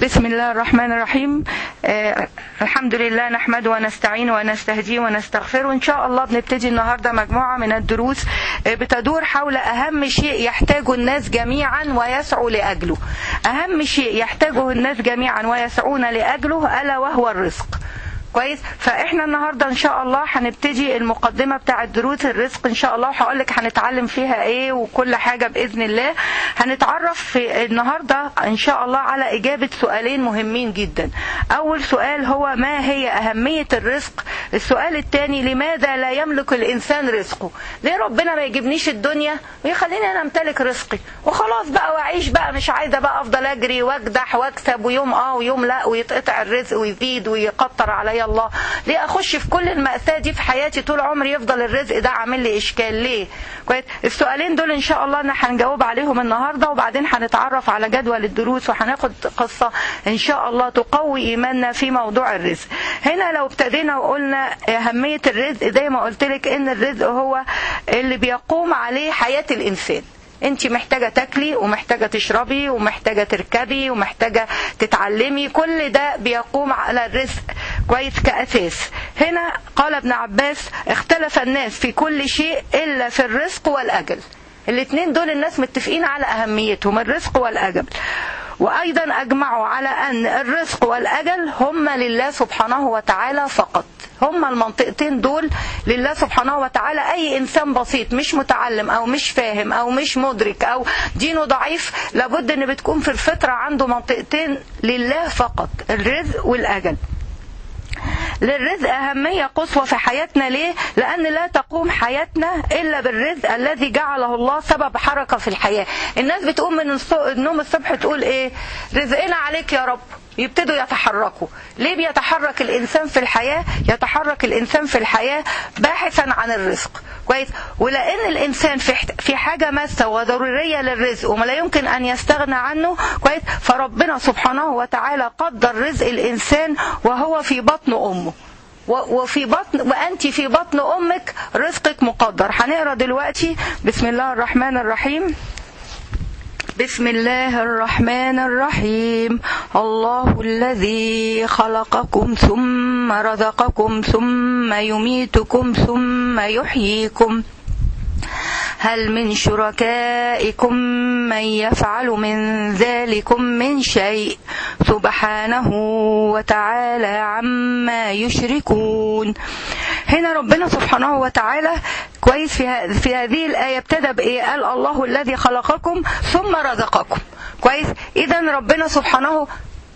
بسم الله الرحمن الرحيم آه الحمد لله نحمد ونستعين ونستهديه ونستغفره وإن شاء الله بنبتدي النهاردة مجموعة من الدروس آه بتدور حول أهم شيء يحتاجه الناس جميعا ويسعوا لأجله أهم شيء يحتاجه الناس جميعا ويسعون لأجله ألا وهو الرزق كويس فاحنا النهارده ان شاء الله هنبتدي المقدمه بتاعه دروس الرزق ان شاء الله وهقول لك هنتعلم فيها ايه وكل حاجه باذن الله هنتعرف في النهارده ان شاء الله على اجابه سؤالين مهمين جدا اول سؤال هو ما هي اهميه الرزق السؤال الثاني لماذا لا يملك الانسان رزقه ليه ربنا ما يجيبنيش الدنيا ويخليني انا امتلك رزقي وخلاص بقى واعيش بقى مش عايزه بقى افضل اجري واكدح واكسب ويوم اه ويوم لا ويتقطع الرزق ويزيد ويكتر عليا الله ليه اخش في كل المأساة دي في حياتي طول عمري يفضل الرزق ده عامل لي اشكال ليه كويس السؤالين دول ان شاء الله انا هنجاوب عليهم النهارده وبعدين هنتعرف على جدول الدروس وهناخد قصة ان شاء الله تقوي ايماننا في موضوع الرزق هنا لو ابتدينا وقلنا اهمية الرزق زي ما قلت لك ان الرزق هو اللي بيقوم عليه حياة الانسان انت محتاجة تاكلي ومحتاجة تشربي ومحتاجة تركبي ومحتاجة تتعلمي كل ده بيقوم على الرزق كويس كأساس هنا قال ابن عباس اختلف الناس في كل شيء إلا في الرزق والأجل الاثنين دول الناس متفقين على أهميتهم الرزق والأجل وأيضا أجمعوا على أن الرزق والأجل هما لله سبحانه وتعالى فقط هما المنطقتين دول لله سبحانه وتعالى أي إنسان بسيط مش متعلم أو مش فاهم أو مش مدرك أو دينه ضعيف لابد أن بتكون في الفطرة عنده منطقتين لله فقط الرزق والأجل للرزق أهمية قصوى في حياتنا ليه؟ لأن لا تقوم حياتنا إلا بالرزق الذي جعله الله سبب حركة في الحياة الناس بتقوم من النوم الصبح تقول إيه رزقنا عليك يا رب يبتدوا يتحركوا ليه بيتحرك الإنسان في الحياة يتحرك الإنسان في الحياة باحثا عن الرزق كويس ولأن الإنسان في حاجة ماسة وضرورية للرزق وما لا يمكن أن يستغنى عنه كويس فربنا سبحانه وتعالى قدر رزق الإنسان وهو في بطن أمه وفي بطن وأنت في بطن أمك رزقك مقدر هنقرا دلوقتي بسم الله الرحمن الرحيم بسم الله الرحمن الرحيم الله الذي خلقكم ثم رزقكم ثم يميتكم ثم يحييكم هل من شركائكم من يفعل من ذلكم من شيء سبحانه وتعالى عما يشركون هنا ربنا سبحانه وتعالى كويس في, في هذه الآية ابتدى بإيه قال الله الذي خلقكم ثم رزقكم كويس إذا ربنا سبحانه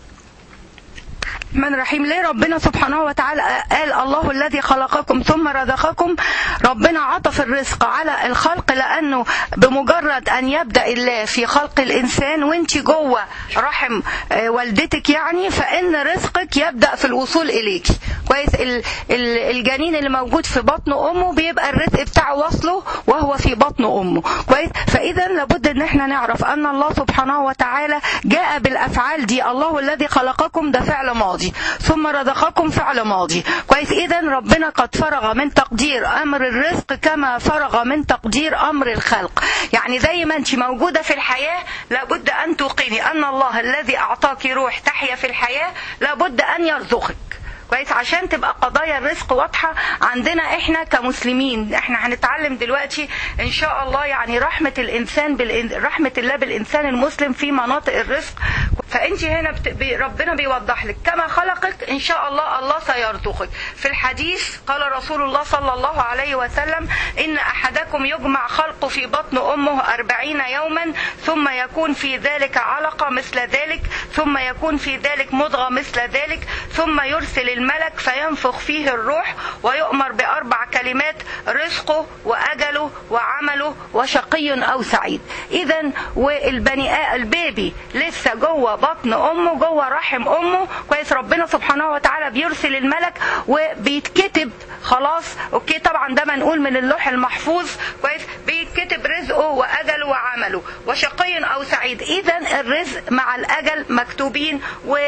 الرحمن الرحيم ليه ربنا سبحانه وتعالى قال الله الذي خلقكم ثم رزقكم ربنا عطف الرزق على الخلق لأنه بمجرد أن يبدأ الله في خلق الإنسان وانت جوه رحم والدتك يعني فإن رزقك يبدأ في الوصول إليك كويس الجنين اللي موجود في بطن أمه بيبقى الرزق بتاعه وصله وهو في بطن أمه كويس فإذا لابد أن احنا نعرف أن الله سبحانه وتعالى جاء بالأفعال دي الله الذي خلقكم ده فعل ماضي ماضي ثم رزقكم فعل ماضي كويس اذا ربنا قد فرغ من تقدير امر الرزق كما فرغ من تقدير امر الخلق يعني زي ما انت موجوده في الحياه لابد ان توقني ان الله الذي اعطاك روح تحيا في الحياه لابد ان يرزقك كويس عشان تبقى قضايا الرزق واضحة عندنا احنا كمسلمين احنا هنتعلم دلوقتي ان شاء الله يعني رحمة الانسان بالإن... رحمة الله بالانسان المسلم في مناطق الرزق فانت هنا بت... بي... ربنا بيوضح لك كما خلقك ان شاء الله الله سيرزقك في الحديث قال رسول الله صلى الله عليه وسلم ان احدكم يجمع خلقه في بطن امه أربعين يوما ثم يكون في ذلك علقة مثل ذلك ثم يكون في ذلك مضغة مثل ذلك ثم يرسل الملك فينفخ فيه الروح ويؤمر بأربع كلمات رزقه وأجله وعمله وشقي أو سعيد إذا والبني البيبي لسه جوه بطن أمه جوه رحم أمه كويس ربنا سبحانه وتعالى بيرسل الملك وبيتكتب خلاص أوكي طبعا ده منقول من اللوح المحفوظ كويس وكتب رزقه واجله وعمله وشقي او سعيد اذا الرزق مع الاجل مكتوبين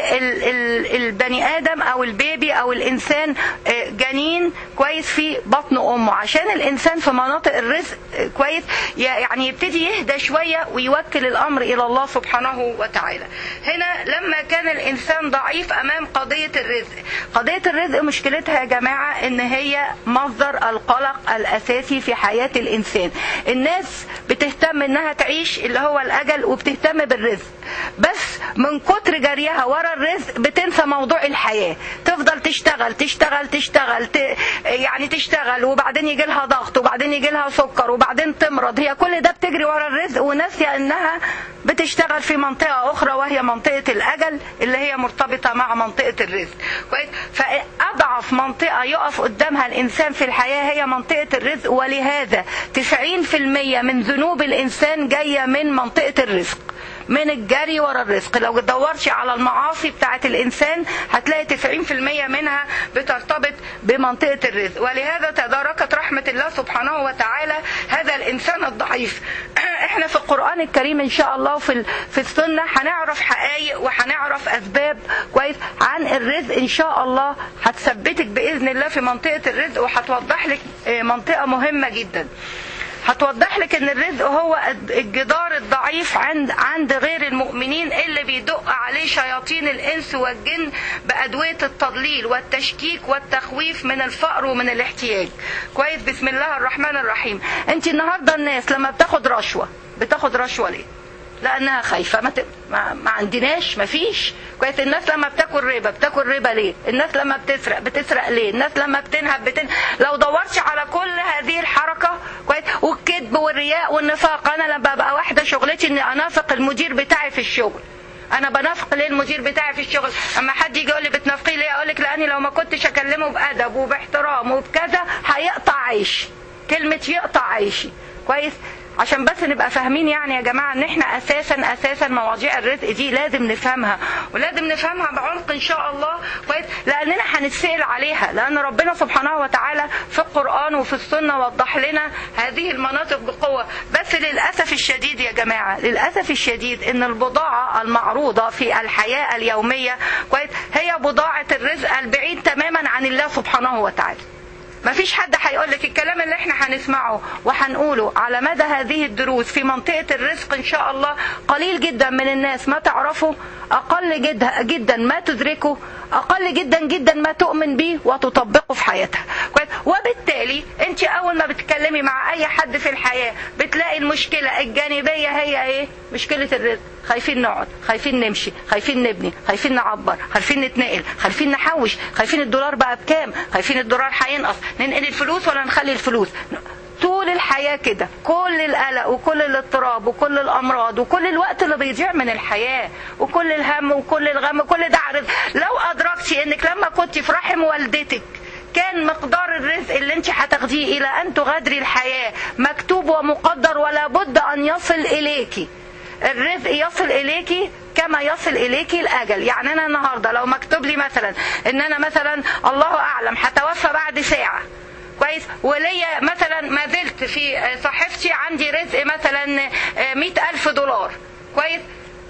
والبني ادم او البيبي او الانسان جنين كويس في بطن امه عشان الانسان في مناطق الرزق كويس يعني يبتدي يهدى شويه ويوكل الامر الى الله سبحانه وتعالى هنا لما كان الانسان ضعيف امام قضيه الرزق قضيه الرزق مشكلتها يا جماعه ان هي مصدر القلق الاساسي في حياه الانسان الناس بتهتم انها تعيش اللي هو الاجل وبتهتم بالرزق بس من كتر جريها ورا الرزق بتنسى موضوع الحياه تفضل تشتغل تشتغل تشتغل ت... يعني تشتغل وبعدين يجي لها ضغط وبعدين يجي لها سكر وبعدين تمرض هي كل ده بتجري ورا الرزق وناسيه انها بتشتغل في منطقه اخرى وهي منطقه الاجل اللي هي مرتبطه مع منطقه الرزق كويس فاضعف منطقه يقف قدامها الانسان في الحياه هي منطقه الرزق ولهذا 90% من ذنوب الانسان جايه من منطقه الرزق من الجري ورا الرزق لو دورتش على المعاصي بتاعه الانسان هتلاقي 90% منها بترتبط بمنطقه الرزق ولهذا تداركت رحمه الله سبحانه وتعالى هذا الانسان الضعيف احنا في القران الكريم ان شاء الله في في السنه هنعرف حقائق وهنعرف اسباب كويس عن الرزق ان شاء الله هتثبتك باذن الله في منطقه الرزق وهتوضح لك منطقه مهمه جدا هتوضح لك ان الرزق هو الجدار الضعيف عند عند غير المؤمنين اللي بيدق عليه شياطين الانس والجن بادويه التضليل والتشكيك والتخويف من الفقر ومن الاحتياج كويس بسم الله الرحمن الرحيم انت النهارده الناس لما بتاخد رشوه بتاخد رشوه ليه لانها خايفه ما, ت... ما... ما عندناش ما فيش كويس الناس لما بتاكل ربا بتاكل ربا ليه الناس لما بتسرق بتسرق ليه الناس لما بتنهب بتن لو دورتش على كل هذه الحركه كويس والكذب والرياء والنفاق انا لما ببقى واحده شغلتي اني انافق المدير بتاعي في الشغل انا بنافق ليه المدير بتاعي في الشغل اما حد يجي يقول لي بتنافقي ليه اقول لك لاني لو ما كنتش اكلمه بادب وباحترام وبكذا هيقطع عيشي كلمه يقطع عيشي كويس عشان بس نبقى فاهمين يعني يا جماعه ان احنا اساسا اساسا مواضيع الرزق دي لازم نفهمها ولازم نفهمها بعمق ان شاء الله كويس لاننا هنتسال عليها لان ربنا سبحانه وتعالى في القران وفي السنه وضح لنا هذه المناطق بقوه بس للاسف الشديد يا جماعه للاسف الشديد ان البضاعه المعروضه في الحياه اليوميه كويس هي بضاعه الرزق البعيد تماما عن الله سبحانه وتعالى ما فيش حد هيقول لك الكلام اللي احنا هنسمعه وهنقوله على مدى هذه الدروس في منطقة الرزق ان شاء الله قليل جدا من الناس ما تعرفه اقل جدا جدا ما تدركه اقل جدا جدا ما تؤمن به وتطبقه في حياتها وبالتالي انت اول ما بتتكلمي مع اي حد في الحياة بتلاقي المشكلة الجانبية هي ايه مشكلة الرزق خايفين نقعد خايفين نمشي خايفين نبني خايفين نعبر خايفين نتنقل خايفين نحوش خايفين الدولار بقى بكام خايفين الدولار هينقص ننقل الفلوس ولا نخلي الفلوس طول الحياة كده كل القلق وكل الاضطراب وكل الأمراض وكل الوقت اللي بيضيع من الحياة وكل الهم وكل الغم كل ده عرض لو أدركتي إنك لما كنت في رحم والدتك كان مقدار الرزق اللي انت هتاخديه الى ان تغادري الحياه مكتوب ومقدر ولا بد ان يصل اليكي الرزق يصل اليكي كما يصل اليكي الاجل يعني انا النهارده لو مكتوب لي مثلا ان انا مثلا الله اعلم هتوفى بعد ساعه كويس وليا مثلا ما زلت في صحيفتي عندي رزق مثلا مئة ألف دولار كويس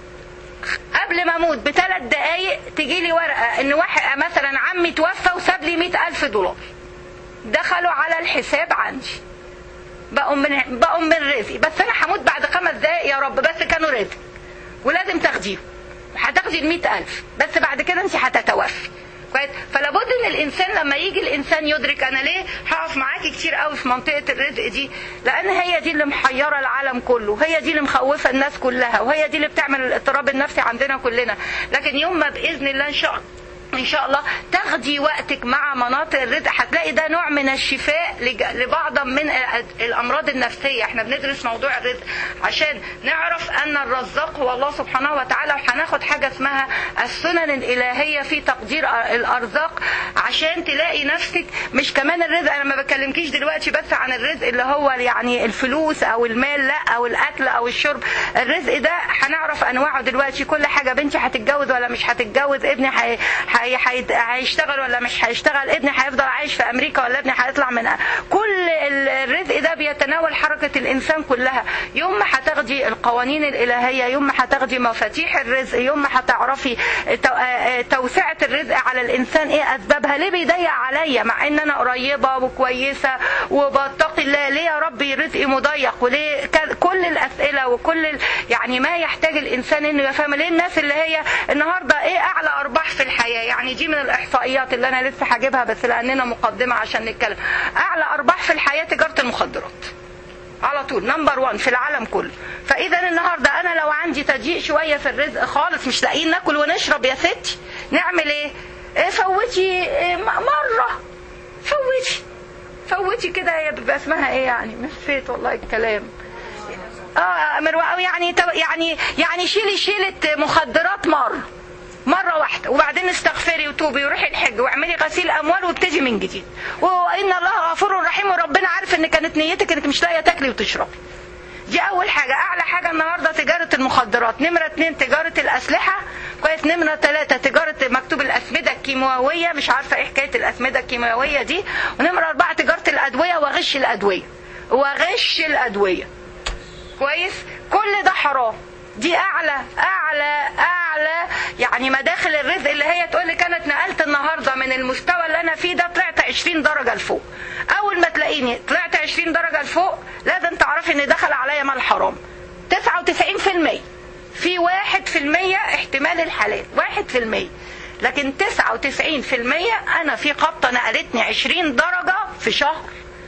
قبل ما اموت بثلاث دقايق تجي لي ورقه ان واحد مثلا عمي توفى وساب لي مئة ألف دولار دخلوا على الحساب عندي بقوا من بقوا من رزقي بس انا هموت بعد خمس دقايق يا رب بس كانوا رزق ولازم تاخديه هتاخدي ال ألف بس بعد كده انت هتتوفي كويس فلا بد ان الانسان لما يجي الانسان يدرك انا ليه هقف معاكي كتير قوي في منطقه الرزق دي لان هي دي اللي محيره العالم كله هي دي اللي مخوفه الناس كلها وهي دي اللي بتعمل الاضطراب النفسي عندنا كلنا لكن يوم ما باذن الله ان شاء الله ان شاء الله تاخدي وقتك مع مناطق الرزق هتلاقي ده نوع من الشفاء لبعض من الامراض النفسيه احنا بندرس موضوع الرزق عشان نعرف ان الرزاق هو الله سبحانه وتعالى وهناخد حاجه اسمها السنن الالهيه في تقدير الارزاق عشان تلاقي نفسك مش كمان الرزق انا ما بكلمكيش دلوقتي بس عن الرزق اللي هو يعني الفلوس او المال لا او الاكل او الشرب الرزق ده هنعرف انواعه دلوقتي كل حاجه بنتي هتتجوز ولا مش هتتجوز ابني هي- هي- هيشتغل ولا مش هيشتغل ابني هيفضل عايش في امريكا ولا ابني هيطلع من كل ال- الرزق ده بيتناول حركه الانسان كلها يوم ما هتاخدي القوانين الالهيه يوم ما هتاخدي مفاتيح الرزق يوم ما هتعرفي تو- آه، آه، توسعه الرزق على الانسان ايه اسبابها ليه بيضيق عليا مع ان انا قريبه وكويسه وبتقي الله ليه يا ربي رزقي مضيق وليه ك- كل الاسئله وكل ال- يعني ما يحتاج الانسان انه يفهم ليه الناس اللي هي النهارده ايه اعلى ارباح في الحياه يعني دي من الاحصائيات اللي انا لسه هجيبها بس لاننا مقدمه عشان نتكلم اعلى ارباح في الحياه تجاره المخدرات على طول نمبر 1 في العالم كله فاذا النهارده انا لو عندي تضييق شويه في الرزق خالص مش لاقيين ناكل ونشرب يا ستي نعمل ايه, إيه فوتي إيه م- مره فوتي فوتي كده هي بيبقى اسمها ايه يعني نسيت والله الكلام اه مروه يعني تو- يعني يعني شيلي شيله مخدرات مره مرة واحدة وبعدين استغفري وتوبي وروحي الحج واعملي غسيل أموال وابتدي من جديد وإن الله غفور رحيم وربنا عارف إن كانت نيتك إنك مش لاقية تاكلي وتشربي دي أول حاجة أعلى حاجة النهاردة تجارة المخدرات نمرة اتنين تجارة الأسلحة كويس نمرة ثلاثة تجارة مكتوب الأسمدة الكيماوية مش عارفة إيه حكاية الأسمدة الكيماوية دي ونمرة أربعة تجارة الأدوية وغش الأدوية وغش الأدوية كويس كل ده حرام دي اعلى اعلى اعلى يعني مداخل الرزق اللي هي تقول لي كانت نقلت النهارده من المستوى اللي انا فيه ده طلعت 20 درجه لفوق اول ما تلاقيني طلعت 20 درجه لفوق لازم تعرفي ان دخل عليا مال حرام 99% في 1% احتمال الحلال 1% لكن 99% انا في قبطه نقلتني 20 درجه في شهر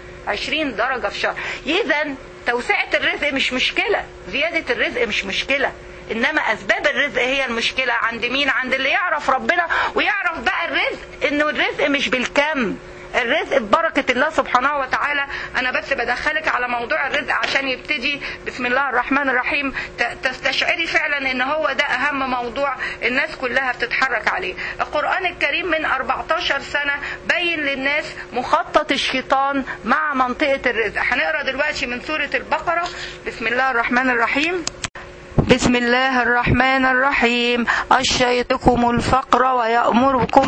20 درجة في شهر إذا توسعة الرزق مش مشكلة زيادة الرزق مش مشكلة إنما أسباب الرزق هي المشكلة عند مين عند اللي يعرف ربنا ويعرف بقى الرزق إنه الرزق مش بالكم الرزق ببركة الله سبحانه وتعالى أنا بس بدخلك على موضوع الرزق عشان يبتدي بسم الله الرحمن الرحيم ت- تستشعري فعلا إن هو ده أهم موضوع الناس كلها بتتحرك عليه القرآن الكريم من 14 سنة بين للناس مخطط الشيطان مع منطقة الرزق هنقرأ دلوقتي من سورة البقرة بسم الله الرحمن الرحيم بسم الله الرحمن الرحيم الشيطكم الفقر ويأمركم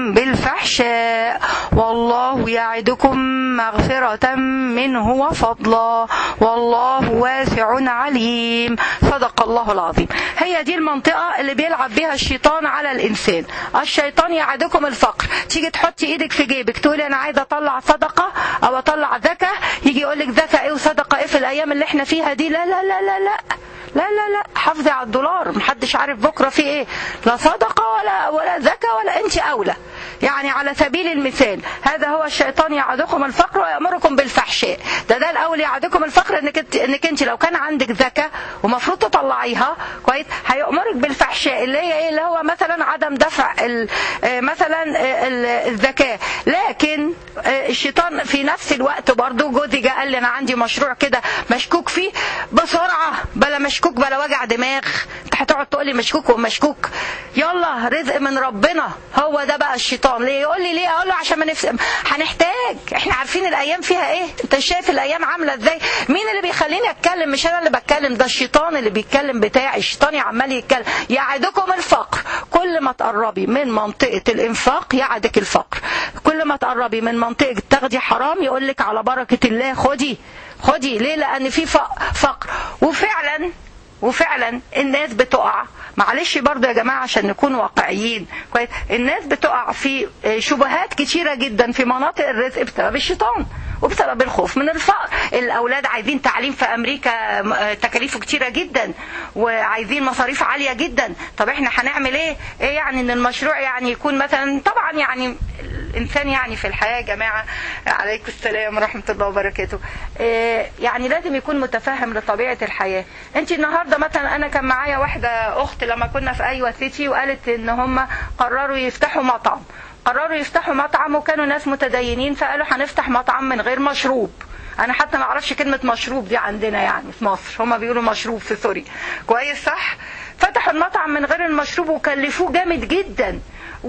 بالفحشاء والله يعدكم مغفرة منه وفضلا والله واسع عليم صدق الله العظيم هي دي المنطقة اللي بيلعب بيها الشيطان على الإنسان الشيطان يعدكم الفقر تيجي تحطي ايدك في جيبك تقولي انا عايزه اطلع صدقه او اطلع زكاه يجي يقول لك زكاه ايه وصدقه ايه في الايام اللي احنا فيها دي لا لا لا لا لا لا لا لا حافظي على الدولار محدش عارف بكره في ايه لا صدقه ولا ولا زكاه ولا انت اولى يعني على سبيل المثال هذا هو الشيطان يعدكم الفقر ويامركم بالفحشاء ده ده الاول يعدكم الفقر انك انت انك انت لو كان عندك زكاه ومفروض تطلعيها كويس هيامرك بالفحشاء اللي هي ايه اللي هو مثلا عدم دفع ال- آه، مثلا آه، ال- الزكاه لكن آه، الشيطان في نفس الوقت برضو جوزي جه قال لي انا عندي مشروع كده مشكوك فيه بسرعه بلا مشكوك بلا وجع دماغ انت هتقعد تقولي مشكوك ومشكوك يلا رزق من ربنا هو ده بقى الشيطان ليه يقول لي ليه اقول له عشان ما نفس هنحتاج احنا عارفين الايام فيها ايه انت شايف الايام عامله ازاي مين اللي بيخليني اتكلم مش انا اللي بتكلم ده الشيطان اللي بيتكلم بتاعي الشيطان عمال يتكلم يعدكم الفقر كل ما تقربي من منطقه الانفاق يعدك الفقر كل ما تقربي من منطقه تاخدي حرام يقول لك على بركه الله خدي خدي ليه لان في فق- فقر وفعلا وفعلا الناس بتقع معلش برضه يا جماعه عشان نكون واقعيين كويس الناس بتقع في شبهات كتيره جدا في مناطق الرزق بسبب الشيطان وبسبب الخوف من الفقر الاولاد عايزين تعليم في امريكا م- تكاليفه كتيره جدا وعايزين مصاريف عاليه جدا طب احنا هنعمل ايه ايه يعني ان المشروع يعني يكون مثلا طبعا يعني الانسان يعني في الحياه يا جماعه عليكم السلام ورحمه الله وبركاته إيه يعني لازم يكون متفهم لطبيعه الحياه انت النهارده مثلا انا كان معايا واحده اخت لما كنا في ايوه سيتي وقالت ان هم قرروا يفتحوا مطعم قرروا يفتحوا مطعم وكانوا ناس متدينين فقالوا هنفتح مطعم من غير مشروب انا حتى ما اعرفش كلمه مشروب دي عندنا يعني في مصر هما بيقولوا مشروب في سوريا كويس صح فتحوا المطعم من غير المشروب وكلفوه جامد جدا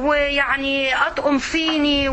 ويعني اطقم صيني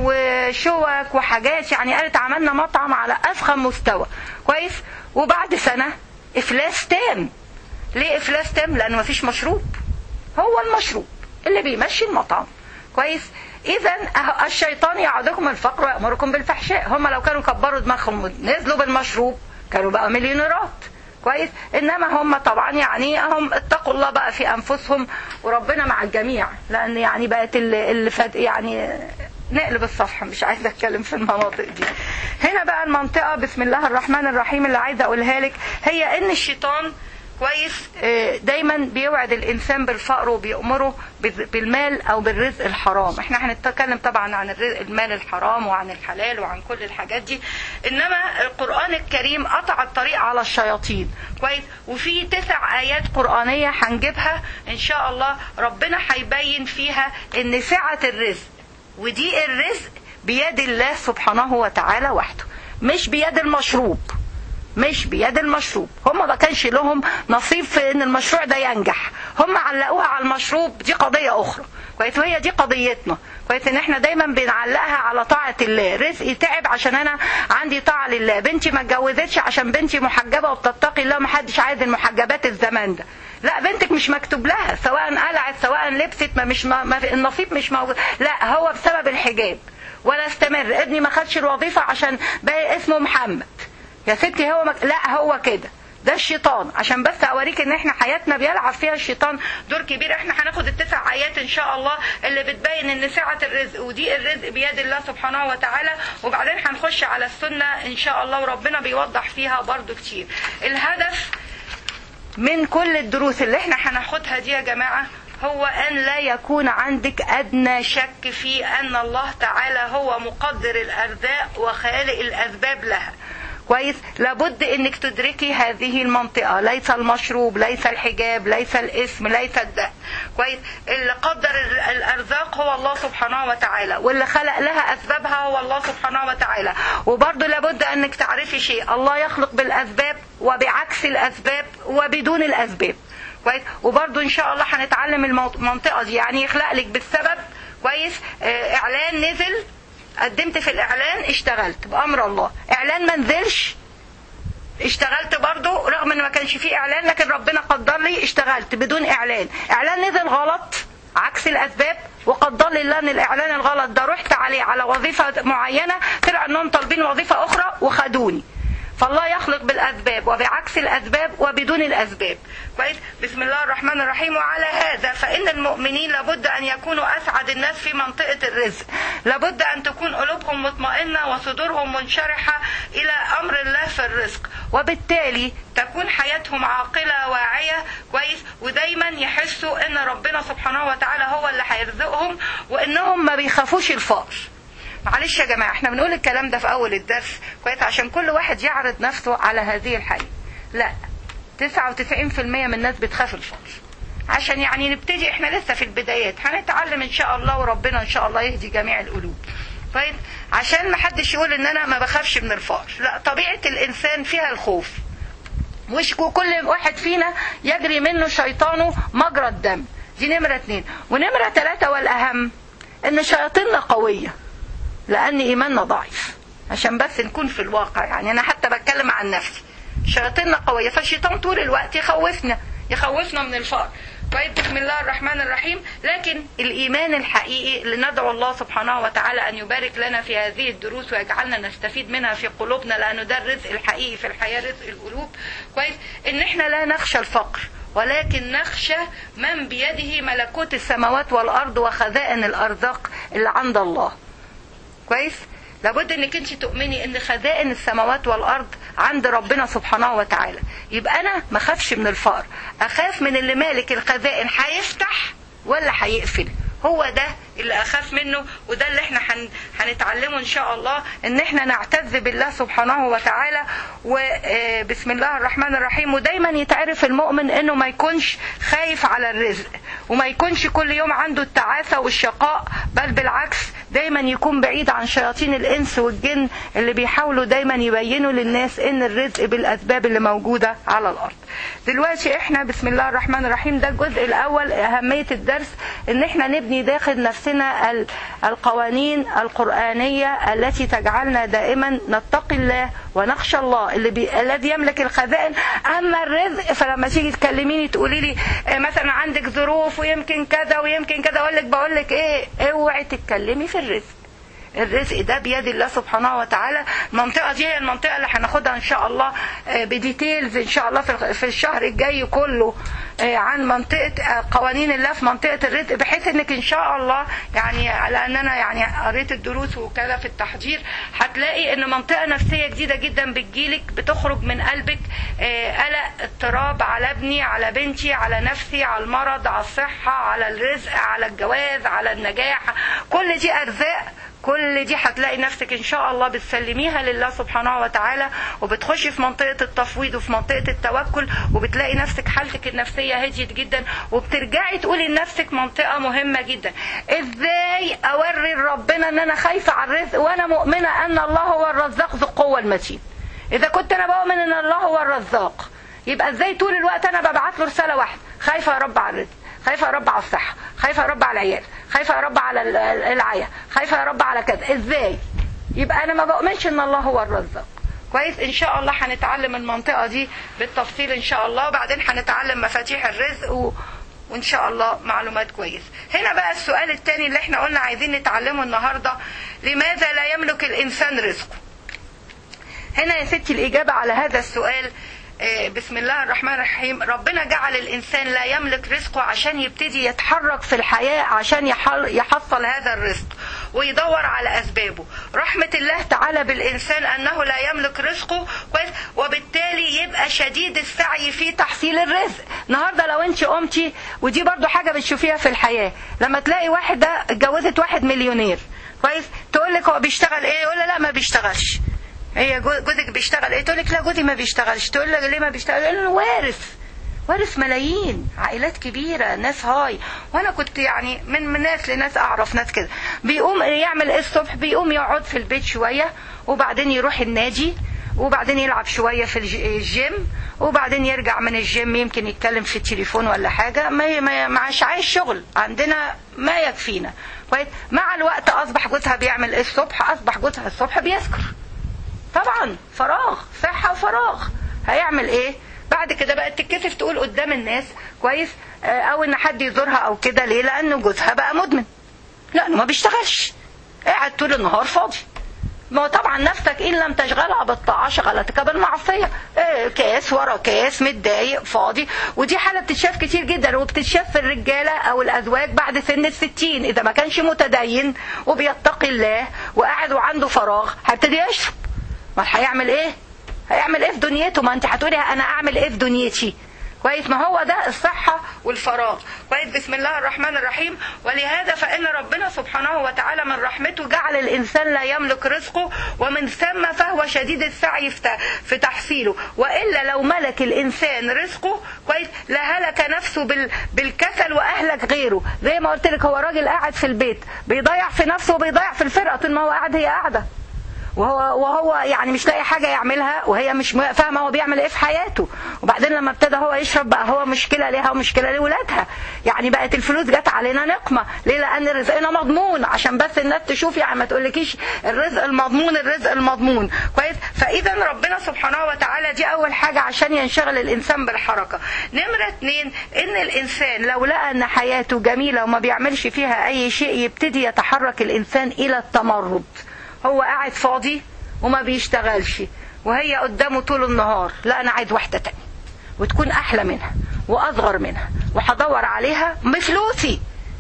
وشوك وحاجات يعني قالت عملنا مطعم على افخم مستوى كويس وبعد سنه افلاس تام ليه افلاس تام لان مفيش مشروب هو المشروب اللي بيمشي المطعم كويس اذا الشيطان يعدكم الفقر ويامركم بالفحشاء هم لو كانوا كبروا دماغهم ونزلوا بالمشروب كانوا بقى مليونيرات كويس انما هم طبعا يعني هم اتقوا الله بقى في انفسهم وربنا مع الجميع لان يعني بقت اللي, اللي فات يعني نقلب الصفحه مش عايزه اتكلم في المناطق دي هنا بقى المنطقه بسم الله الرحمن الرحيم اللي عايزه اقولها لك هي ان الشيطان كويس دايما بيوعد الانسان بالفقر وبيأمره بالمال او بالرزق الحرام احنا هنتكلم طبعا عن المال الحرام وعن الحلال وعن كل الحاجات دي انما القرآن الكريم قطع الطريق على الشياطين كويس وفي تسع ايات قرآنية هنجيبها ان شاء الله ربنا هيبين فيها ان سعة الرزق ودي الرزق بيد الله سبحانه وتعالى وحده مش بيد المشروب مش بيد المشروب هم ما كانش لهم نصيب في ان المشروع ده ينجح هم علقوها على المشروب دي قضية اخرى كويس وهي دي قضيتنا كويس ان احنا دايما بنعلقها على طاعة الله رزقي تعب عشان انا عندي طاعة لله بنتي ما اتجوزتش عشان بنتي محجبة وبتتقي الله محدش عايز المحجبات الزمان ده لا بنتك مش مكتوب لها سواء قلعت سواء لبست ما مش ما ما النصيب مش موجود لا هو بسبب الحجاب ولا استمر ابني ما خدش الوظيفة عشان باقي اسمه محمد يا ستي هو مك... لا هو كده ده الشيطان عشان بس اوريك ان احنا حياتنا بيلعب فيها الشيطان دور كبير احنا هناخد التسع ايات ان شاء الله اللي بتبين ان سعه الرزق ودي الرزق بيد الله سبحانه وتعالى وبعدين هنخش على السنه ان شاء الله وربنا بيوضح فيها برضو كتير الهدف من كل الدروس اللي احنا هناخدها دي يا جماعه هو أن لا يكون عندك أدنى شك في أن الله تعالى هو مقدر الأرزاق وخالق الأسباب لها كويس لابد انك تدركي هذه المنطقة ليس المشروب ليس الحجاب ليس الاسم ليس الدق كويس اللي قدر الارزاق هو الله سبحانه وتعالى واللي خلق لها اسبابها هو الله سبحانه وتعالى وبرضه لابد انك تعرفي شيء الله يخلق بالاسباب وبعكس الاسباب وبدون الاسباب كويس وبرضه ان شاء الله هنتعلم المنطقة دي يعني يخلق لك بالسبب كويس اه اعلان نزل قدمت في الاعلان اشتغلت بامر الله اعلان ما نزلش اشتغلت برضو رغم ان ما كانش فيه اعلان لكن ربنا قدر لي اشتغلت بدون اعلان اعلان نزل غلط عكس الاسباب وقدر لي الله ان الاعلان الغلط ده رحت عليه على وظيفه معينه طلع انهم طالبين وظيفه اخرى وخدوني فالله يخلق بالاسباب وبعكس الاسباب وبدون الاسباب كويس بسم الله الرحمن الرحيم وعلى هذا فان المؤمنين لابد ان يكونوا اسعد الناس في منطقه الرزق لابد ان تكون قلوبهم مطمئنه وصدورهم منشرحه الى امر الله في الرزق وبالتالي تكون حياتهم عاقله واعيه كويس ودايما يحسوا ان ربنا سبحانه وتعالى هو اللي هيرزقهم وانهم ما بيخافوش الفقر معلش يا جماعة احنا بنقول الكلام ده في أول الدرس كويس عشان كل واحد يعرض نفسه على هذه الحقيقة لا 99% من الناس بتخاف الفقر عشان يعني نبتدي احنا لسه في البدايات هنتعلم ان شاء الله وربنا ان شاء الله يهدي جميع القلوب كويس عشان ما حدش يقول ان انا ما بخافش من الفقر لا طبيعة الانسان فيها الخوف مش كل واحد فينا يجري منه شيطانه مجرى الدم دي نمرة اتنين ونمرة ثلاثة والأهم ان شياطيننا قوية لأن إيماننا ضعيف عشان بس نكون في الواقع يعني أنا حتى بتكلم عن نفسي شياطيننا قوية فالشيطان طول الوقت يخوفنا يخوفنا من الفقر طيب بسم الله الرحمن الرحيم لكن الإيمان الحقيقي اللي ندعو الله سبحانه وتعالى أن يبارك لنا في هذه الدروس ويجعلنا نستفيد منها في قلوبنا لأنه ده الرزق الحقيقي في الحياة رزق القلوب كويس إن إحنا لا نخشى الفقر ولكن نخشى من بيده ملكوت السماوات والأرض وخزائن الأرزاق اللي عند الله كويس لابد انك انت تؤمني ان خزائن السماوات والارض عند ربنا سبحانه وتعالى يبقى انا ما اخافش من الفقر اخاف من اللي مالك الخزائن هيفتح ولا هيقفل هو ده اللي اخاف منه وده اللي احنا هن... هنتعلمه ان شاء الله ان احنا نعتز بالله سبحانه وتعالى وبسم الله الرحمن الرحيم ودايما يتعرف المؤمن انه ما يكونش خايف على الرزق وما يكونش كل يوم عنده التعاسة والشقاء بل بالعكس دايما يكون بعيد عن شياطين الانس والجن اللي بيحاولوا دايما يبينوا للناس ان الرزق بالاسباب اللي موجوده على الارض دلوقتي احنا بسم الله الرحمن الرحيم ده الجزء الاول اهميه الدرس ان احنا نبني داخل نفسنا القوانين القرانيه التي تجعلنا دائما نتقي الله ونخشى الله اللي بي... الذي يملك الخزائن اما الرزق فلما تيجي تكلميني تقولي لي مثلا عندك ظروف ويمكن كذا ويمكن كذا اقول لك بقول لك ايه اوعي تتكلمي في الرزق الرزق ده بيد الله سبحانه وتعالى المنطقه دي هي المنطقه اللي هناخدها ان شاء الله بديتيلز ان شاء الله في الشهر الجاي كله عن منطقه قوانين الله في منطقه الرزق بحيث انك ان شاء الله يعني لان انا يعني قريت الدروس وكذا في التحضير هتلاقي ان منطقه نفسيه جديده جدا بتجيلك بتخرج من قلبك قلق اضطراب على ابني على بنتي على نفسي على المرض على الصحه على الرزق على الجواز على النجاح كل دي ارزاق كل دي هتلاقي نفسك ان شاء الله بتسلميها لله سبحانه وتعالى وبتخشي في منطقه التفويض وفي منطقه التوكل وبتلاقي نفسك حالتك النفسيه هديت جدا وبترجعي تقولي لنفسك منطقه مهمه جدا ازاي اوري ربنا ان انا خايفه على الرزق وانا مؤمنه ان الله هو الرزاق ذو القوه المتين اذا كنت انا بؤمن ان الله هو الرزاق يبقى ازاي طول الوقت انا ببعت له رساله واحده خايفه يا رب على الرزق خايفه يا رب على الصحه خايفه يا رب على العيال خايفه يا رب على العيا خايفه يا رب على كذا ازاي يبقى انا ما بؤمنش ان الله هو الرزاق كويس ان شاء الله هنتعلم المنطقه دي بالتفصيل ان شاء الله وبعدين هنتعلم مفاتيح الرزق و... وان شاء الله معلومات كويس هنا بقى السؤال الثاني اللي احنا قلنا عايزين نتعلمه النهارده لماذا لا يملك الانسان رزقه هنا يا ستي الاجابه على هذا السؤال بسم الله الرحمن الرحيم ربنا جعل الإنسان لا يملك رزقه عشان يبتدي يتحرك في الحياة عشان يحصل هذا الرزق ويدور على أسبابه رحمة الله تعالى بالإنسان أنه لا يملك رزقه كويس وبالتالي يبقى شديد السعي في تحصيل الرزق النهاردة لو انت قمتي ودي برضو حاجة بتشوفيها في الحياة لما تلاقي واحدة اتجوزت واحد مليونير كويس تقول لك هو بيشتغل ايه يقول لا ما بيشتغلش هي جوزك بيشتغل ايه تقول لك لا جوزي ما بيشتغلش تقول لك ليه ما بيشتغل لانه وارث وارث ملايين عائلات كبيرة ناس هاي وانا كنت يعني من, من ناس لناس اعرف ناس كده بيقوم يعمل ايه الصبح بيقوم يقعد في البيت شوية وبعدين يروح النادي وبعدين يلعب شوية في الجيم وبعدين يرجع من الجيم يمكن يتكلم في التليفون ولا حاجة ما ما معش عايز شغل عندنا ما يكفينا كويس مع الوقت اصبح جوزها بيعمل ايه الصبح اصبح جوزها الصبح بيسكر طبعا فراغ صحة وفراغ هيعمل ايه بعد كده بقت تتكسف تقول قدام الناس كويس او ان حد يزورها او كده ليه لان جوزها بقى مدمن لانه ما بيشتغلش قاعد طول النهار فاضي ما هو طبعا نفسك ان لم تشغلها بالطاعه شغلتك بالمعصيه إيه كاس ورا كاس متضايق فاضي ودي حاله بتتشاف كتير جدا وبتتشاف في الرجاله او الازواج بعد سن الستين اذا ما كانش متدين وبيتقي الله وقاعد وعنده فراغ هيبتدي يشرب ما هيعمل ايه هيعمل ايه في دنيته ما انت هتقولي انا اعمل ايه في دنيتي كويس ما هو ده الصحة والفراغ كويس بسم الله الرحمن الرحيم ولهذا فإن ربنا سبحانه وتعالى من رحمته جعل الإنسان لا يملك رزقه ومن ثم فهو شديد السعي في تحصيله وإلا لو ملك الإنسان رزقه كويس لهلك نفسه بال بالكسل وأهلك غيره زي ما قلت لك هو راجل قاعد في البيت بيضيع في نفسه وبيضيع في الفرقة طول ما هو قاعد هي قاعدة وهو وهو يعني مش لاقي حاجه يعملها وهي مش فاهمه هو بيعمل ايه في حياته وبعدين لما ابتدى هو يشرب بقى هو مشكله ليها ومشكله لاولادها يعني بقت الفلوس جت علينا نقمه ليه لان رزقنا مضمون عشان بس الناس تشوف يعني ما تقولكيش الرزق المضمون الرزق المضمون كويس فاذا ربنا سبحانه وتعالى دي اول حاجه عشان ينشغل الانسان بالحركه نمره اتنين ان الانسان لو لقى ان حياته جميله وما بيعملش فيها اي شيء يبتدي يتحرك الانسان الى التمرد هو قاعد فاضي وما بيشتغلش وهي قدامه طول النهار لا انا عايز واحده تانية وتكون احلى منها واصغر منها وهدور عليها بفلوسي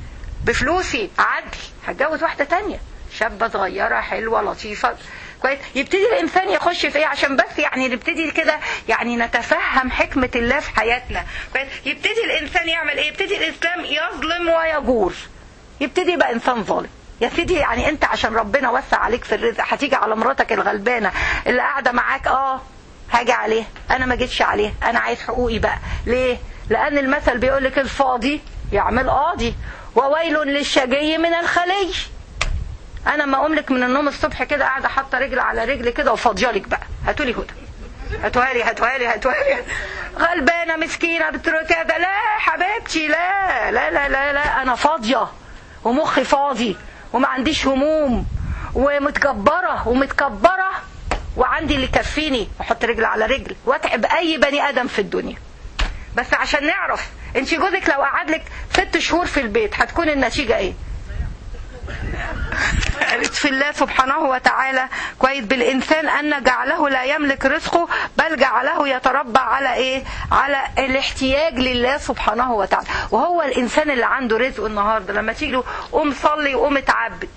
بفلوسي عدل هتجوز واحده تانية شابه صغيره حلوه لطيفه كويس يبتدي الانسان يخش في ايه عشان بس يعني نبتدي كده يعني نتفهم حكمه الله في حياتنا كويس يبتدي الانسان يعمل ايه يبتدي الاسلام يظلم ويجور يبتدي يبقى انسان ظالم يا سيدي يعني انت عشان ربنا وسع عليك في الرزق هتيجي على مراتك الغلبانه اللي قاعده معاك اه هاجي عليه انا ما جيتش عليه انا عايز حقوقي بقى ليه لان المثل بيقول لك الفاضي يعمل قاضي وويل للشقي من الخلي انا ما اقوم لك من النوم الصبح كده قاعده حاطه رجل على رجل كده وفاضيالك بقى هاتوا لي هدى هاتوها لي هاتوها لي هاتوها لي غلبانه مسكينه بتروح كده لا يا حبيبتي لا لا لا لا لا انا فاضيه ومخي فاضي وما عنديش هموم ومتكبره ومتكبره وعندي اللي يكفيني احط رجل على رجل واتعب اي بني ادم في الدنيا بس عشان نعرف انت جوزك لو قعد لك ست شهور في البيت هتكون النتيجه ايه قالت في الله سبحانه وتعالى كويس بالإنسان أن جعله لا يملك رزقه بل جعله يتربع على إيه على الاحتياج لله سبحانه وتعالى وهو الإنسان اللي عنده رزق النهاردة لما تيجي له قوم صلي وقوم اتعبد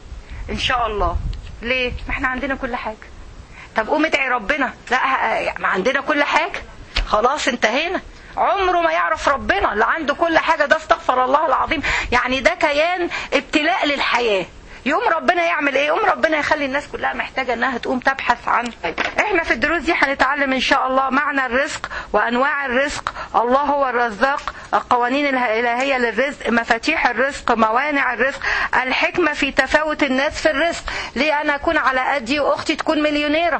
إن شاء الله ليه ما احنا عندنا كل حاجة طب قوم ادعي ربنا لا ما عندنا كل حاجة خلاص انتهينا عمره ما يعرف ربنا اللي عنده كل حاجة ده استغفر الله العظيم يعني ده كيان ابتلاء للحياة يوم ربنا يعمل ايه يوم ربنا يخلي الناس كلها محتاجه انها تقوم تبحث عن احنا في الدروس دي هنتعلم ان شاء الله معنى الرزق وانواع الرزق الله هو الرزاق القوانين الالهيه للرزق مفاتيح الرزق موانع الرزق الحكمه في تفاوت الناس في الرزق ليه انا اكون على قدي واختي تكون مليونيره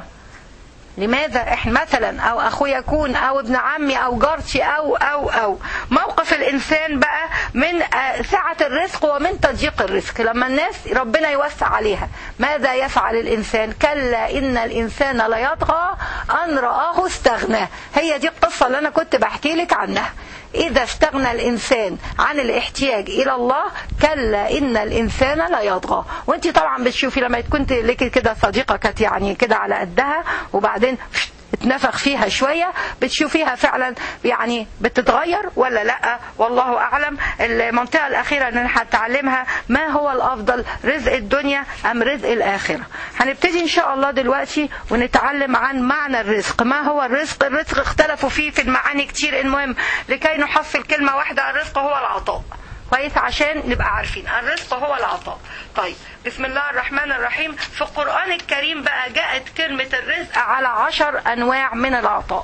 لماذا احنا مثلا او اخويا يكون او ابن عمي او جارتي او او او موقف الانسان بقى من سعة الرزق ومن تضييق الرزق لما الناس ربنا يوسع عليها ماذا يفعل الانسان كلا ان الانسان ليطغى ان رآه استغنى هي دي القصة اللي انا كنت بحكي لك عنها إذا استغنى الإنسان عن الاحتياج إلى الله كلا إن الإنسان لا يطغى وأنت طبعا بتشوفي لما تكون لك كده صديقة كانت يعني كده على قدها وبعدين اتنفخ فيها شوية بتشوفيها فعلا يعني بتتغير ولا لا والله أعلم المنطقة الأخيرة اللي هتعلمها ما هو الأفضل رزق الدنيا أم رزق الآخرة هنبتدي إن شاء الله دلوقتي ونتعلم عن معنى الرزق ما هو الرزق الرزق اختلفوا فيه في المعاني كتير المهم لكي نحصل كلمة واحدة الرزق هو العطاء كويس عشان نبقى عارفين الرزق هو العطاء طيب بسم الله الرحمن الرحيم في القرآن الكريم بقى جاءت كلمة الرزق على عشر أنواع من العطاء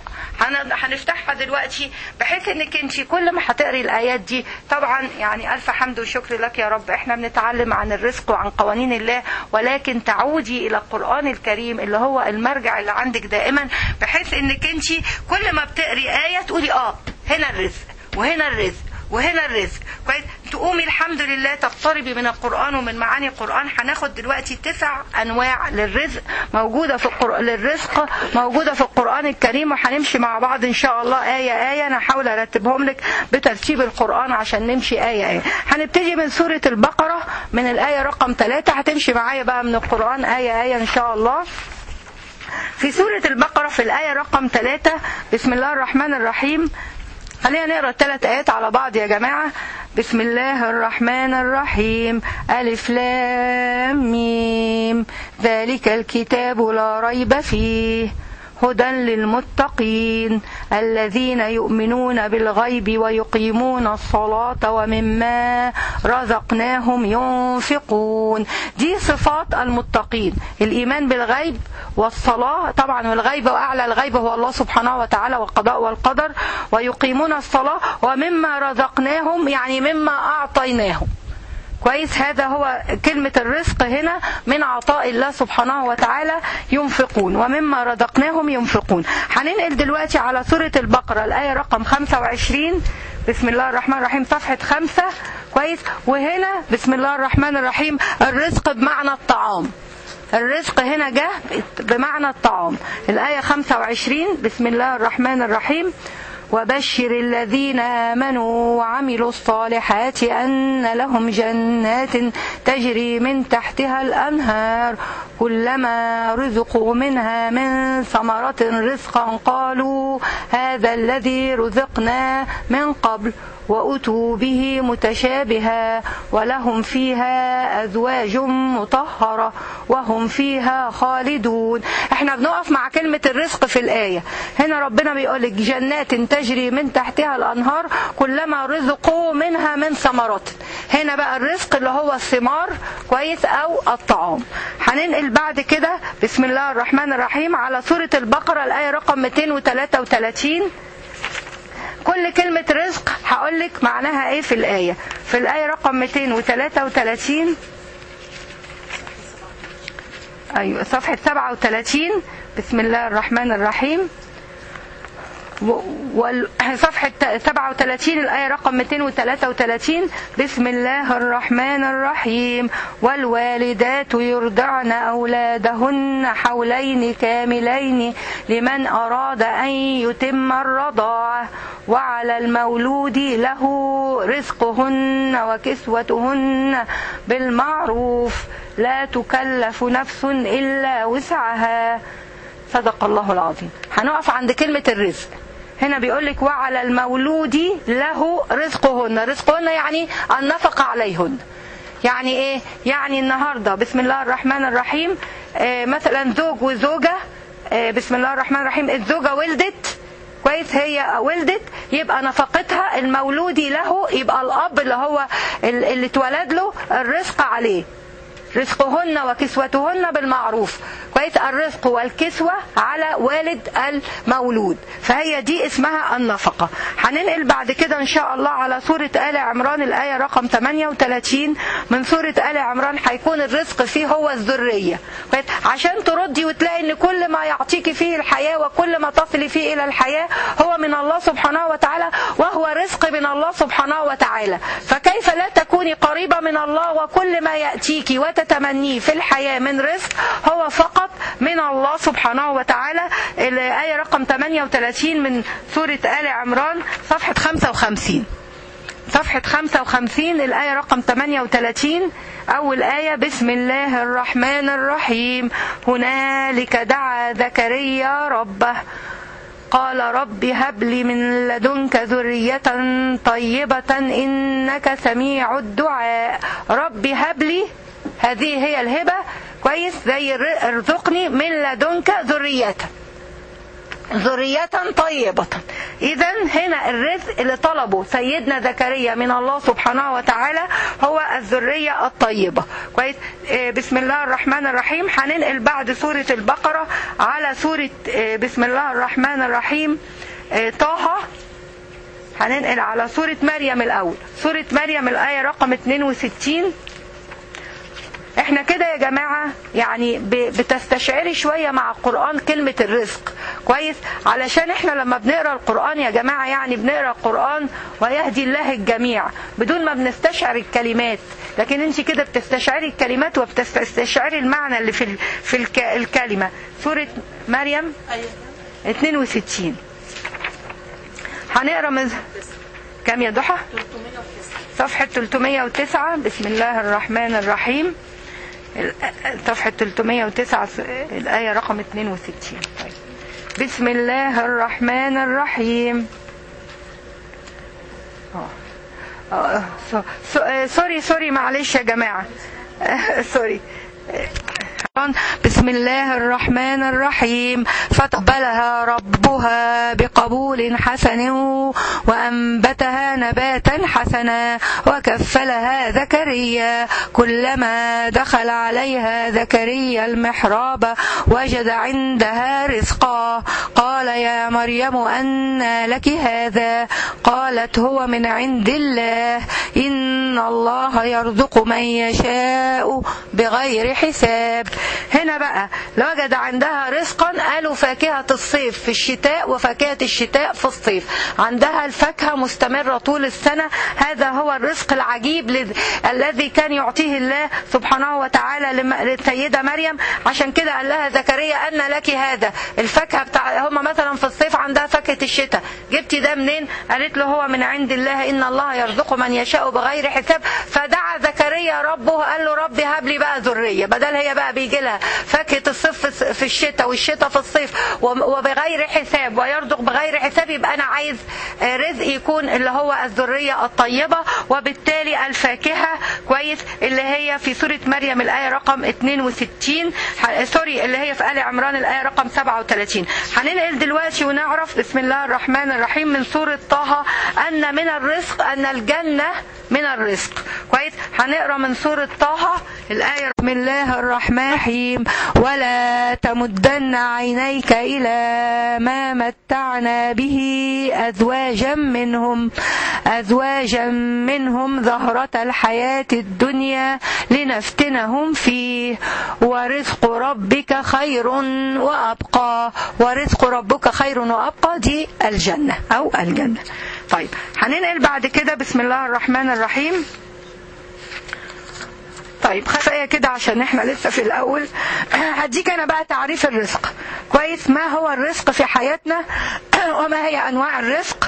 هنفتحها دلوقتي بحيث انك انت كل ما هتقري الايات دي طبعا يعني الف حمد وشكر لك يا رب احنا بنتعلم عن الرزق وعن قوانين الله ولكن تعودي الى القرآن الكريم اللي هو المرجع اللي عندك دائما بحيث انك انت كل ما بتقري آية تقولي اه هنا الرزق وهنا الرزق وهنا الرزق كويس تقومي الحمد لله تقتربي من القرآن ومن معاني القرآن هناخد دلوقتي تسع أنواع للرزق موجودة في القرآن للرزق موجودة في القرآن الكريم وهنمشي مع بعض إن شاء الله آية آية أنا هحاول أرتبهم لك بترتيب القرآن عشان نمشي آية آية هنبتدي من سورة البقرة من الآية رقم ثلاثة هتمشي معايا بقى من القرآن آية آية إن شاء الله في سورة البقرة في الآية رقم ثلاثة بسم الله الرحمن الرحيم خلينا نقرا الثلاث ايات على بعض يا جماعه بسم الله الرحمن الرحيم ألف لام ميم ذلك الكتاب لا ريب فيه هدى للمتقين الذين يؤمنون بالغيب ويقيمون الصلاة ومما رزقناهم ينفقون دي صفات المتقين الإيمان بالغيب والصلاة طبعا والغيب وأعلى الغيب هو الله سبحانه وتعالى والقضاء والقدر ويقيمون الصلاة ومما رزقناهم يعني مما أعطيناهم كويس هذا هو كلمة الرزق هنا من عطاء الله سبحانه وتعالى ينفقون ومما رزقناهم ينفقون هننقل دلوقتي على سورة البقرة الآية رقم 25 بسم الله الرحمن الرحيم صفحة خمسة كويس وهنا بسم الله الرحمن الرحيم الرزق بمعنى الطعام الرزق هنا جه بمعنى الطعام الآية 25 بسم الله الرحمن الرحيم وبشر الذين آمنوا وعملوا الصالحات أن لهم جنات تجري من تحتها الأنهار كلما رزقوا منها من ثمرة رزقا قالوا هذا الذي رزقنا من قبل وأتوا به متشابها ولهم فيها أزواج مطهرة وهم فيها خالدون احنا بنقف مع كلمة الرزق في الآية هنا ربنا بيقول لك جنات تجري من تحتها الأنهار كلما رزقوا منها من ثمرات هنا بقى الرزق اللي هو الثمار كويس أو الطعام هننقل بعد كده بسم الله الرحمن الرحيم على سورة البقرة الآية رقم 233 كل كلمة رزق هقول لك معناها ايه في الآية في الآية رقم 233 ايوه صفحه 37 بسم الله الرحمن الرحيم وصفحة 37 الآية رقم 233 بسم الله الرحمن الرحيم والوالدات يرضعن أولادهن حولين كاملين لمن أراد أن يتم الرضاعة وعلى المولود له رزقهن وكسوتهن بالمعروف لا تكلف نفس إلا وسعها صدق الله العظيم هنقف عند كلمة الرزق هنا بيقول لك وعلى المولود له رزقهن رزقهن يعني النفقة عليهن يعني ايه يعني النهارده بسم الله الرحمن الرحيم آه مثلا زوج وزوجه آه بسم الله الرحمن الرحيم الزوجه ولدت كويس هي ولدت يبقى نفقتها المولود له يبقى الاب اللي هو اللي اتولد له الرزق عليه رزقهن وكسوتهن بالمعروف كويس الرزق والكسوة على والد المولود فهي دي اسمها النفقة هننقل بعد كده ان شاء الله على سورة آل عمران الآية رقم 38 من سورة آل عمران هيكون الرزق فيه هو الذرية كويس عشان تردي وتلاقي ان كل ما يعطيك فيه الحياة وكل ما تصلي فيه الى الحياة هو من الله سبحانه وتعالى وهو رزق من الله سبحانه وتعالى فكيف لا تكوني قريبة من الله وكل ما يأتيك وتتمنيه في الحياة من رزق هو فقط من الله سبحانه وتعالى الآية رقم 38 من سورة آل عمران صفحة 55 صفحة 55 الآية رقم 38 أول آية بسم الله الرحمن الرحيم هنالك دعا زكريا ربه قال رب هب لي من لدنك ذرية طيبة إنك سميع الدعاء رب هب لي هذه هي الهبة كويس زي ارزقني من لدنك ذرية ذرية طيبة إذا هنا الرزق اللي طلبه سيدنا زكريا من الله سبحانه وتعالى هو الذرية الطيبة كويس بسم الله الرحمن الرحيم هننقل بعد سورة البقرة على سورة بسم الله الرحمن الرحيم طه هننقل على سورة مريم الأول سورة مريم الآية رقم 62 احنا كده يا جماعة يعني بتستشعري شوية مع القرآن كلمة الرزق كويس علشان احنا لما بنقرأ القرآن يا جماعة يعني بنقرأ القرآن ويهدي الله الجميع بدون ما بنستشعر الكلمات لكن انت كده بتستشعري الكلمات وبتستشعري المعنى اللي في في الكلمة سورة مريم 62 هنقرا من كم يا ضحى صفحة 309 بسم الله الرحمن الرحيم صفحة 309 الآية رقم 62 طيب. بسم الله الرحمن الرحيم أوه. أوه. سوري سوري معلش يا جماعة سوري بسم الله الرحمن الرحيم فتقبلها ربها بقبول حسن وأنبتها نباتا حسنا وكفلها زكريا كلما دخل عليها زكريا المحراب وجد عندها رزقا قال يا مريم أنى لك هذا قالت هو من عند الله إن الله يرزق من يشاء بغير حساب هنا بقى وجد عندها رزقا قالوا فاكهة الصيف في الشتاء وفاكهة الشتاء في الصيف عندها الفاكهة مستمرة طول السنة هذا هو الرزق العجيب لذ... الذي كان يعطيه الله سبحانه وتعالى لم... للسيدة مريم عشان كده قال لها زكريا أن لك هذا الفاكهة بتاع هم مثلا في الصيف عندها فاكهة الشتاء جبتي ده منين قالت له هو من عند الله إن الله يرزق من يشاء بغير حساب فدعا زكريا ربه قال له ربي هب لي بقى ذرية بدل هي بقى بيجي لها فاكهة الصيف في الشتاء والشتاء في الصيف وبغير حساب ويرزق بغير حساب يبقى أنا عايز رزق يكون اللي هو الذرية الطيبة وبالتالي الفاكهة كويس اللي هي في سورة مريم الآية رقم 62 سوري اللي هي في آل عمران الآية رقم 37 هننقل دلوقتي ونعرف بسم الله الرحمن الرحيم من سورة طه أن من الرزق أن الجنة من الرزق كويس هنقرا من سورة طه الآية بسم الله الرحمن الرحيم ولا تمدن عينيك إلى ما متعنا به أزواجا منهم أزواجا منهم زهرة الحياة الدنيا لنفتنهم فيه ورزق ربك خير وأبقى ورزق ربك خير وأبقى دي الجنة أو الجنة طيب هننقل بعد كده بسم الله الرحمن الرحيم طيب كفايه كده عشان احنا لسه في الاول هديك انا بقى تعريف الرزق كويس ما هو الرزق في حياتنا وما هي انواع الرزق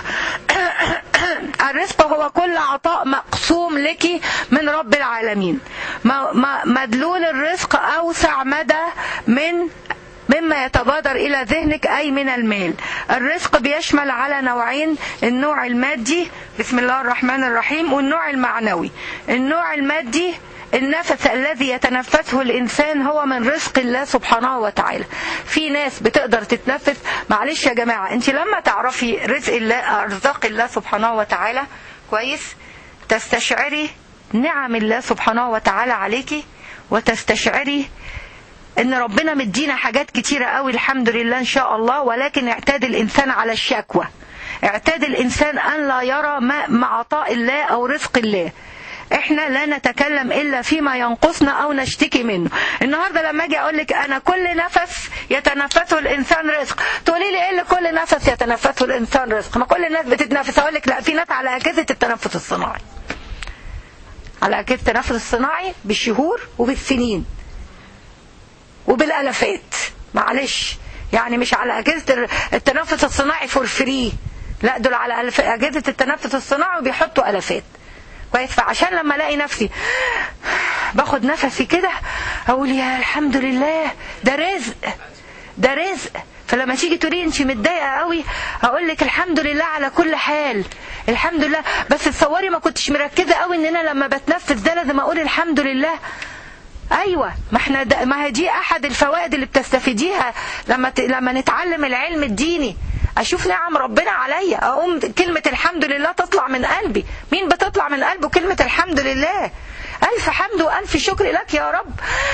الرزق هو كل عطاء مقسوم لك من رب العالمين مدلول الرزق اوسع مدى من مما يتبادر إلى ذهنك أي من المال الرزق بيشمل على نوعين النوع المادي بسم الله الرحمن الرحيم والنوع المعنوي النوع المادي النفس الذي يتنفسه الإنسان هو من رزق الله سبحانه وتعالى في ناس بتقدر تتنفس معلش يا جماعة انت لما تعرفي رزق الله أرزاق الله سبحانه وتعالى كويس تستشعري نعم الله سبحانه وتعالى عليكي وتستشعري ان ربنا مدينا حاجات كتيرة قوي الحمد لله ان شاء الله ولكن اعتاد الانسان على الشكوى اعتاد الانسان ان لا يرى ما مع عطاء الله او رزق الله احنا لا نتكلم الا فيما ينقصنا او نشتكي منه النهارده لما اجي اقول لك انا كل نفس يتنفسه الانسان رزق تقولي لي ايه اللي كل نفس يتنفسه الانسان رزق ما كل الناس بتتنفس اقول لك لا في ناس على اجهزه التنفس الصناعي على اجهزه التنفس الصناعي بالشهور وبالسنين وبالالافات معلش يعني مش على اجهزه التنفس الصناعي فور فري لا دول على اجهزه التنفس الصناعي وبيحطوا الافات كويس فعشان لما الاقي نفسي باخد نفسي كده اقول يا الحمد لله ده رزق ده رزق فلما تيجي تقولي انت متضايقه قوي اقول لك الحمد لله على كل حال الحمد لله بس تصوري ما كنتش مركزه قوي ان انا لما بتنفس ده لازم اقول الحمد لله ايوه ما احنا ده ما هي دي احد الفوائد اللي بتستفيديها لما ت... لما نتعلم العلم الديني اشوف نعم ربنا عليا اقوم كلمه الحمد لله تطلع من قلبي مين بتطلع من قلبه كلمه الحمد لله الف حمد والف شكر لك يا رب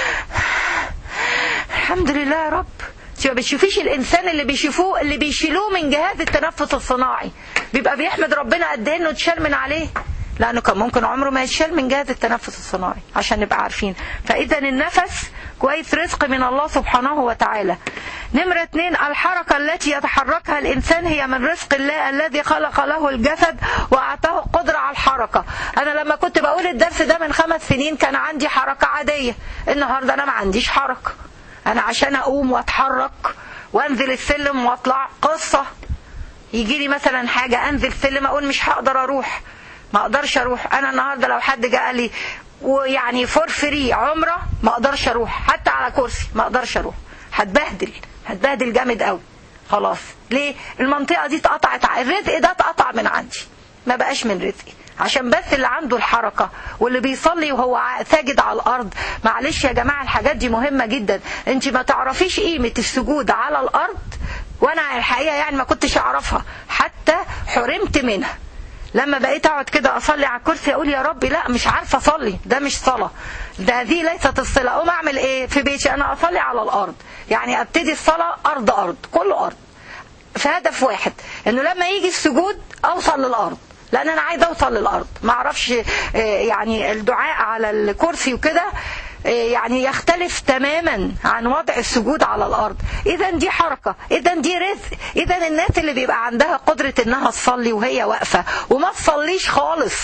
الحمد لله يا رب انت ما بتشوفيش الانسان اللي بيشوفوه اللي بيشيلوه من جهاز التنفس الصناعي بيبقى بيحمد ربنا قد ايه انه اتشال من عليه لانه كان ممكن عمره ما يتشال من جهاز التنفس الصناعي عشان نبقى عارفين فاذا النفس كويس رزق من الله سبحانه وتعالى نمرة اتنين الحركة التي يتحركها الإنسان هي من رزق الله الذي خلق له الجسد وأعطاه قدرة على الحركة أنا لما كنت بقول الدرس ده من خمس سنين كان عندي حركة عادية النهاردة أنا ما عنديش حركة أنا عشان أقوم وأتحرك وأنزل السلم وأطلع قصة يجي لي مثلا حاجة أنزل سلم أقول مش هقدر أروح ما أقدرش أروح أنا النهاردة لو حد جه قال لي ويعني فور فري عمرة ما أقدرش أروح حتى على كرسي ما أقدرش أروح هتبهدل هتبهدل جامد قوي خلاص ليه المنطقه دي اتقطعت الرزق ده اتقطع من عندي ما بقاش من رزقي عشان بس اللي عنده الحركة واللي بيصلي وهو ساجد على الأرض معلش يا جماعة الحاجات دي مهمة جدا انت ما تعرفيش قيمة السجود على الأرض وأنا الحقيقة يعني ما كنتش أعرفها حتى حرمت منها لما بقيت اقعد كده اصلي على الكرسي اقول يا ربي لا مش عارفه اصلي ده مش صلاه ده دي ليست الصلاه اقوم اعمل ايه في بيتي انا اصلي على الارض يعني ابتدي الصلاه ارض ارض كله ارض في هدف واحد انه لما يجي السجود اوصل للارض لان انا عايزه اوصل للارض ما اعرفش يعني الدعاء على الكرسي وكده يعني يختلف تماما عن وضع السجود على الارض اذا دي حركه اذا دي رزق اذا الناس اللي بيبقى عندها قدره انها تصلي وهي واقفه وما تصليش خالص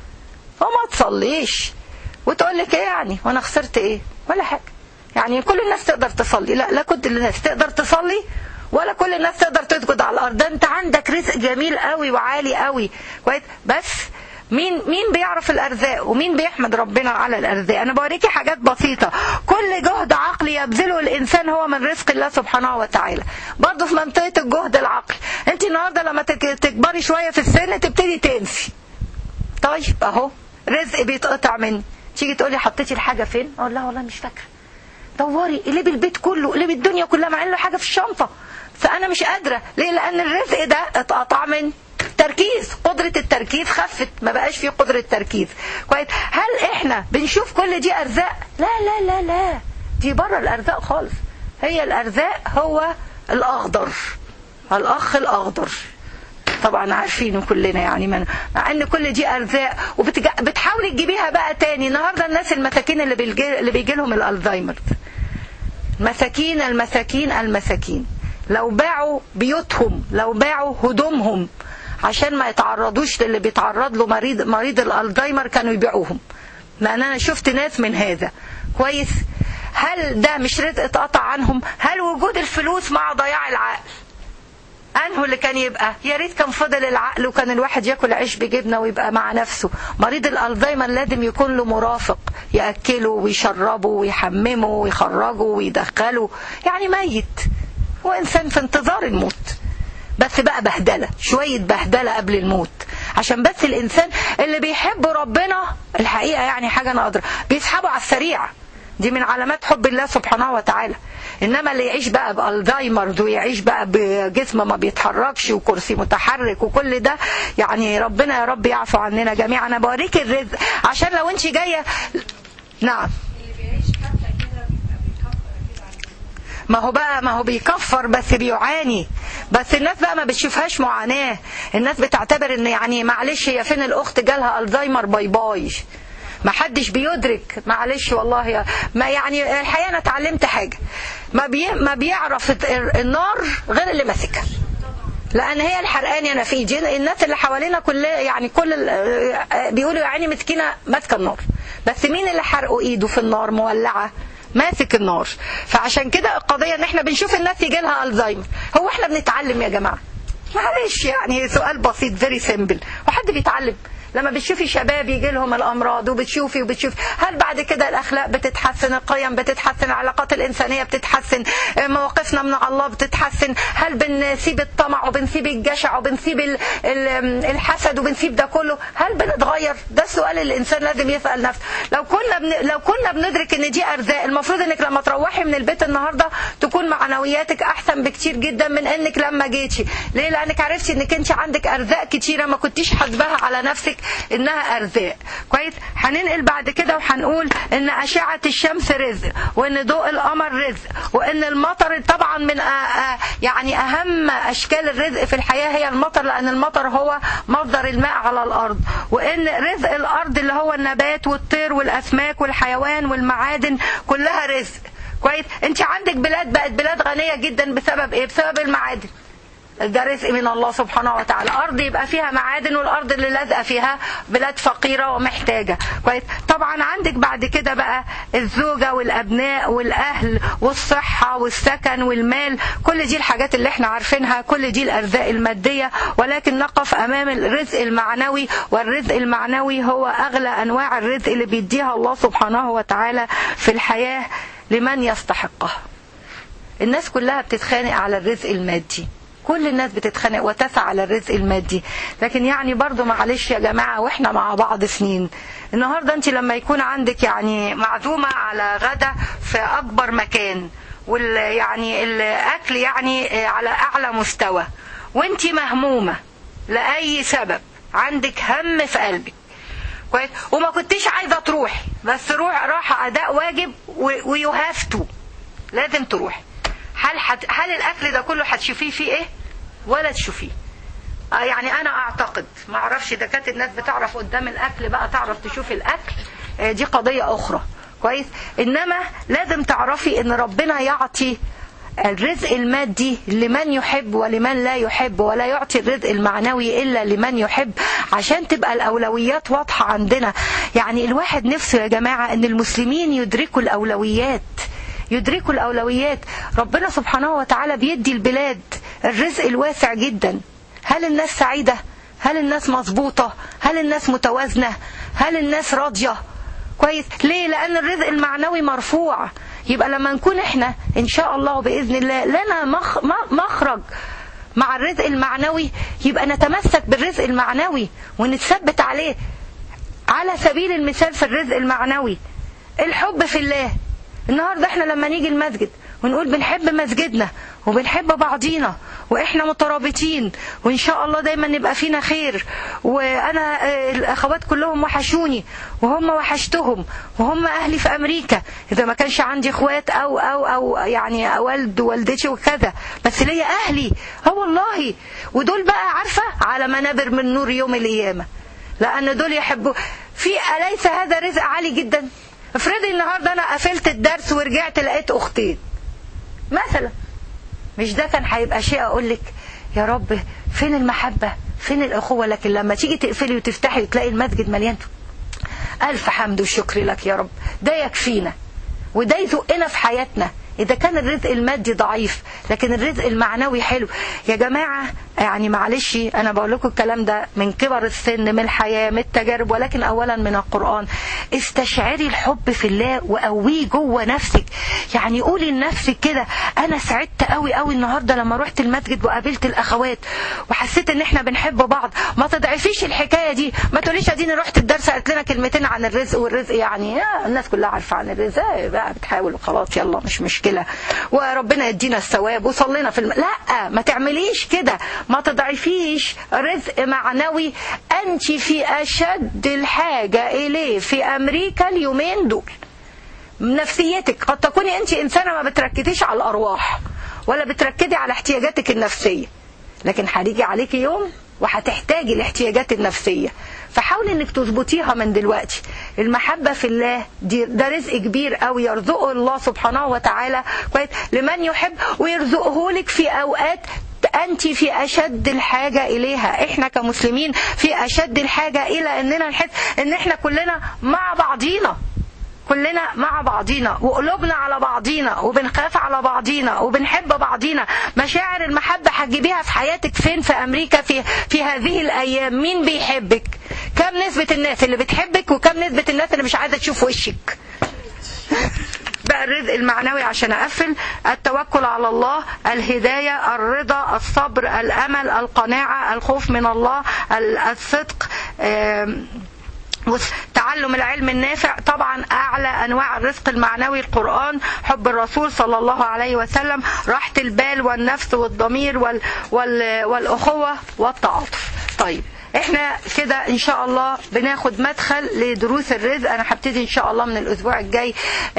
وما تصليش وتقول لك ايه يعني وانا خسرت ايه ولا حاجه يعني كل الناس تقدر تصلي لا لا كل الناس تقدر تصلي ولا كل الناس تقدر تسجد على الارض ده انت عندك رزق جميل قوي وعالي قوي كويس بس مين مين بيعرف الارزاق ومين بيحمد ربنا على الارزاق انا بوريكي حاجات بسيطه كل جهد عقلي يبذله الانسان هو من رزق الله سبحانه وتعالى برضه في منطقه الجهد العقلي انت النهارده لما تكبري شويه في السن تبتدي تنسي طيب اهو رزق بيتقطع مني تيجي تقولي حطيتي الحاجه فين اقول لها والله مش فاكره دوري قلبي البيت كله قلبي الدنيا كلها مع انه حاجه في الشنطه فانا مش قادره ليه لان الرزق ده اتقطع مني التركيز قدرة التركيز خفت ما بقاش في قدرة تركيز كويس هل احنا بنشوف كل دي ارزاق لا لا لا لا دي بره الارزاق خالص هي الارزاق هو الاخضر الاخ الاخضر طبعا عارفينه كلنا يعني من مع ان كل دي ارزاق وبتحاولي تجيبيها بقى تاني النهارده الناس المساكين اللي بيجي اللي بيجي لهم الالزهايمر مساكين المساكين المساكين لو باعوا بيوتهم لو باعوا هدومهم عشان ما يتعرضوش للي بيتعرض له مريض مريض الالزهايمر كانوا يبيعوهم لان انا شفت ناس من هذا كويس هل ده مش رزق اتقطع عنهم هل وجود الفلوس مع ضياع العقل انه اللي كان يبقى يا ريت كان فضل العقل وكان الواحد ياكل عيش بجبنه ويبقى مع نفسه مريض الالزهايمر لازم يكون له مرافق ياكله ويشربه ويحممه ويخرجه ويدخله يعني ميت هو انسان في انتظار الموت بس بقى بهدله شويه بهدله قبل الموت عشان بس الانسان اللي بيحب ربنا الحقيقه يعني حاجه انا ادرى بيسحبه على السريع دي من علامات حب الله سبحانه وتعالى انما اللي يعيش بقى بالزهايمر ويعيش بقى بجسم ما بيتحركش وكرسي متحرك وكل ده يعني ربنا يا رب يعفو عننا جميعا انا بوريك الرزق عشان لو انت جايه نعم ما هو بقى ما هو بيكفر بس بيعاني بس الناس بقى ما بتشوفهاش معاناة الناس بتعتبر ان يعني معلش هي فين الاخت جالها الزهايمر باي باي ما حدش بيدرك معلش والله يا ما يعني الحقيقه انا اتعلمت حاجه ما بي ما بيعرف النار غير اللي ماسكها لان هي الحرقاني انا في ايدي الناس اللي حوالينا كلها يعني كل بيقولوا يا عيني مسكينه ماسكه النار بس مين اللي حرقوا ايده في النار مولعه ماسك النار فعشان كده القضيه ان احنا بنشوف الناس يجي لها الزهايمر هو احنا بنتعلم يا جماعه معلش يعني سؤال بسيط فيري سيمبل وحد بيتعلم لما بتشوفي شباب يجي لهم الامراض وبتشوفي وبتشوفي هل بعد كده الاخلاق بتتحسن القيم بتتحسن العلاقات الانسانيه بتتحسن مواقفنا من الله بتتحسن هل بنسيب الطمع وبنسيب الجشع وبنسيب ال ال الحسد وبنسيب ده كله هل بنتغير ده السؤال اللي الانسان لازم يسال نفسه لو كنا بن... لو كنا بندرك ان دي ارزاق المفروض انك لما تروحي من البيت النهارده تكون معنوياتك احسن بكتير جدا من انك لما جيتي ليه لانك عرفتي انك انت عندك ارزاق كتيره ما كنتيش حاسباها على نفسك انها ارزاق كويس هننقل بعد كده وهنقول ان اشعه الشمس رزق وان ضوء القمر رزق وان المطر طبعا من يعني اهم اشكال الرزق في الحياه هي المطر لان المطر هو مصدر الماء على الارض وان رزق الارض اللي هو النبات والطير والاسماك والحيوان والمعادن كلها رزق كويس انت عندك بلاد بقت بلاد غنيه جدا بسبب ايه بسبب المعادن ده رزق من الله سبحانه وتعالى أرض يبقى فيها معادن والأرض اللي لازقة فيها بلاد فقيرة ومحتاجة كويس طبعا عندك بعد كده بقى الزوجة والأبناء والأهل والصحة والسكن والمال كل دي الحاجات اللي احنا عارفينها كل دي الأرزاق المادية ولكن نقف أمام الرزق المعنوي والرزق المعنوي هو أغلى أنواع الرزق اللي بيديها الله سبحانه وتعالى في الحياة لمن يستحقها الناس كلها بتتخانق على الرزق المادي كل الناس بتتخانق وتسعى على الرزق المادي لكن يعني برضو معلش يا جماعة واحنا مع بعض سنين النهاردة انت لما يكون عندك يعني معزومة على غدا في اكبر مكان وال يعني الاكل يعني على اعلى مستوى وانت مهمومة لاي سبب عندك هم في قلبك كويس وما كنتيش عايزة تروحي بس روح راحة اداء واجب ويهافتوا لازم تروحي هل حت... هل الاكل ده كله هتشوفيه فيه ايه ولا تشوفيه آه يعني انا اعتقد ما اعرفش ده كانت الناس بتعرف قدام الاكل بقى تعرف تشوف الاكل آه دي قضيه اخرى كويس انما لازم تعرفي ان ربنا يعطي الرزق المادي لمن يحب ولمن لا يحب ولا يعطي الرزق المعنوي الا لمن يحب عشان تبقى الاولويات واضحه عندنا يعني الواحد نفسه يا جماعه ان المسلمين يدركوا الاولويات يدركوا الأولويات ربنا سبحانه وتعالى بيدي البلاد الرزق الواسع جدا هل الناس سعيدة هل الناس مظبوطة هل الناس متوازنة هل الناس راضية كويس ليه لأن الرزق المعنوي مرفوع يبقى لما نكون احنا ان شاء الله باذن الله لنا مخ مخرج مع الرزق المعنوي يبقى نتمسك بالرزق المعنوي ونتثبت عليه على سبيل المثال في الرزق المعنوي الحب في الله النهارده احنا لما نيجي المسجد ونقول بنحب مسجدنا وبنحب بعضينا واحنا مترابطين وان شاء الله دايما نبقى فينا خير وانا آه، الاخوات كلهم وحشوني وهم وحشتهم وهم اهلي في امريكا اذا ما كانش عندي اخوات او او او يعني والد ووالدتي وكذا بس ليا اهلي اه والله ودول بقى عارفه على منابر من نور يوم القيامه لان دول يحبوا في اليس هذا رزق عالي جدا افرضي النهارده انا قفلت الدرس ورجعت لقيت اختين مثلا مش ده كان هيبقى شيء اقول لك يا رب فين المحبه فين الاخوه لكن لما تيجي تقفلي وتفتحي وتلاقي المسجد مليان الف حمد وشكر لك يا رب ده يكفينا وده يزقنا في حياتنا إذا كان الرزق المادي ضعيف لكن الرزق المعنوي حلو يا جماعة يعني معلش أنا بقول لكم الكلام ده من كبر السن من الحياة من التجارب ولكن أولا من القرآن استشعري الحب في الله وقويه جوه نفسك يعني قولي لنفسك كده أنا سعدت قوي قوي النهاردة لما رحت المسجد وقابلت الأخوات وحسيت إن إحنا بنحب بعض ما تضعفيش الحكاية دي ما تقوليش أديني رحت الدرس قالت لنا كلمتين عن الرزق والرزق يعني يا الناس كلها عارفة عن الرزق آه بقى بتحاول وخلاص يلا مش مشكلة وربنا يدينا الثواب وصلينا في الم... لا ما تعمليش كده ما تضعفيش رزق معنوي أنت في أشد الحاجة إليه في أمريكا اليومين دول نفسيتك قد تكوني أنت إنسانة ما بتركزيش على الأرواح ولا بتركزي على احتياجاتك النفسية لكن هيجي عليك يوم وهتحتاجي الاحتياجات النفسية فحاولي انك تظبطيها من دلوقتي المحبة في الله دي ده رزق كبير قوي يرزقه الله سبحانه وتعالى كويس لمن يحب ويرزقه لك في اوقات انت في اشد الحاجة اليها احنا كمسلمين في اشد الحاجة الى اننا نحس ان احنا كلنا مع بعضينا كلنا مع بعضينا وقلوبنا على بعضينا وبنخاف على بعضينا وبنحب بعضينا مشاعر المحبة هتجيبيها في حياتك فين في أمريكا في, في هذه الأيام مين بيحبك كم نسبة الناس اللي بتحبك وكم نسبة الناس اللي مش عايزة تشوف وشك بقى الرزق المعنوي عشان أقفل التوكل على الله الهداية الرضا الصبر الأمل القناعة الخوف من الله الصدق تعلم العلم النافع طبعا اعلى انواع الرزق المعنوي القران حب الرسول صلى الله عليه وسلم راحه البال والنفس والضمير وال وال والاخوه والتعاطف طيب احنا كده ان شاء الله بناخد مدخل لدروس الرزق انا هبتدي ان شاء الله من الاسبوع الجاي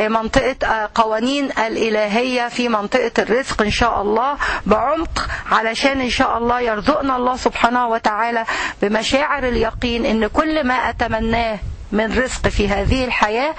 منطقه قوانين الالهيه في منطقه الرزق ان شاء الله بعمق علشان ان شاء الله يرزقنا الله سبحانه وتعالى بمشاعر اليقين ان كل ما اتمناه من رزق في هذه الحياه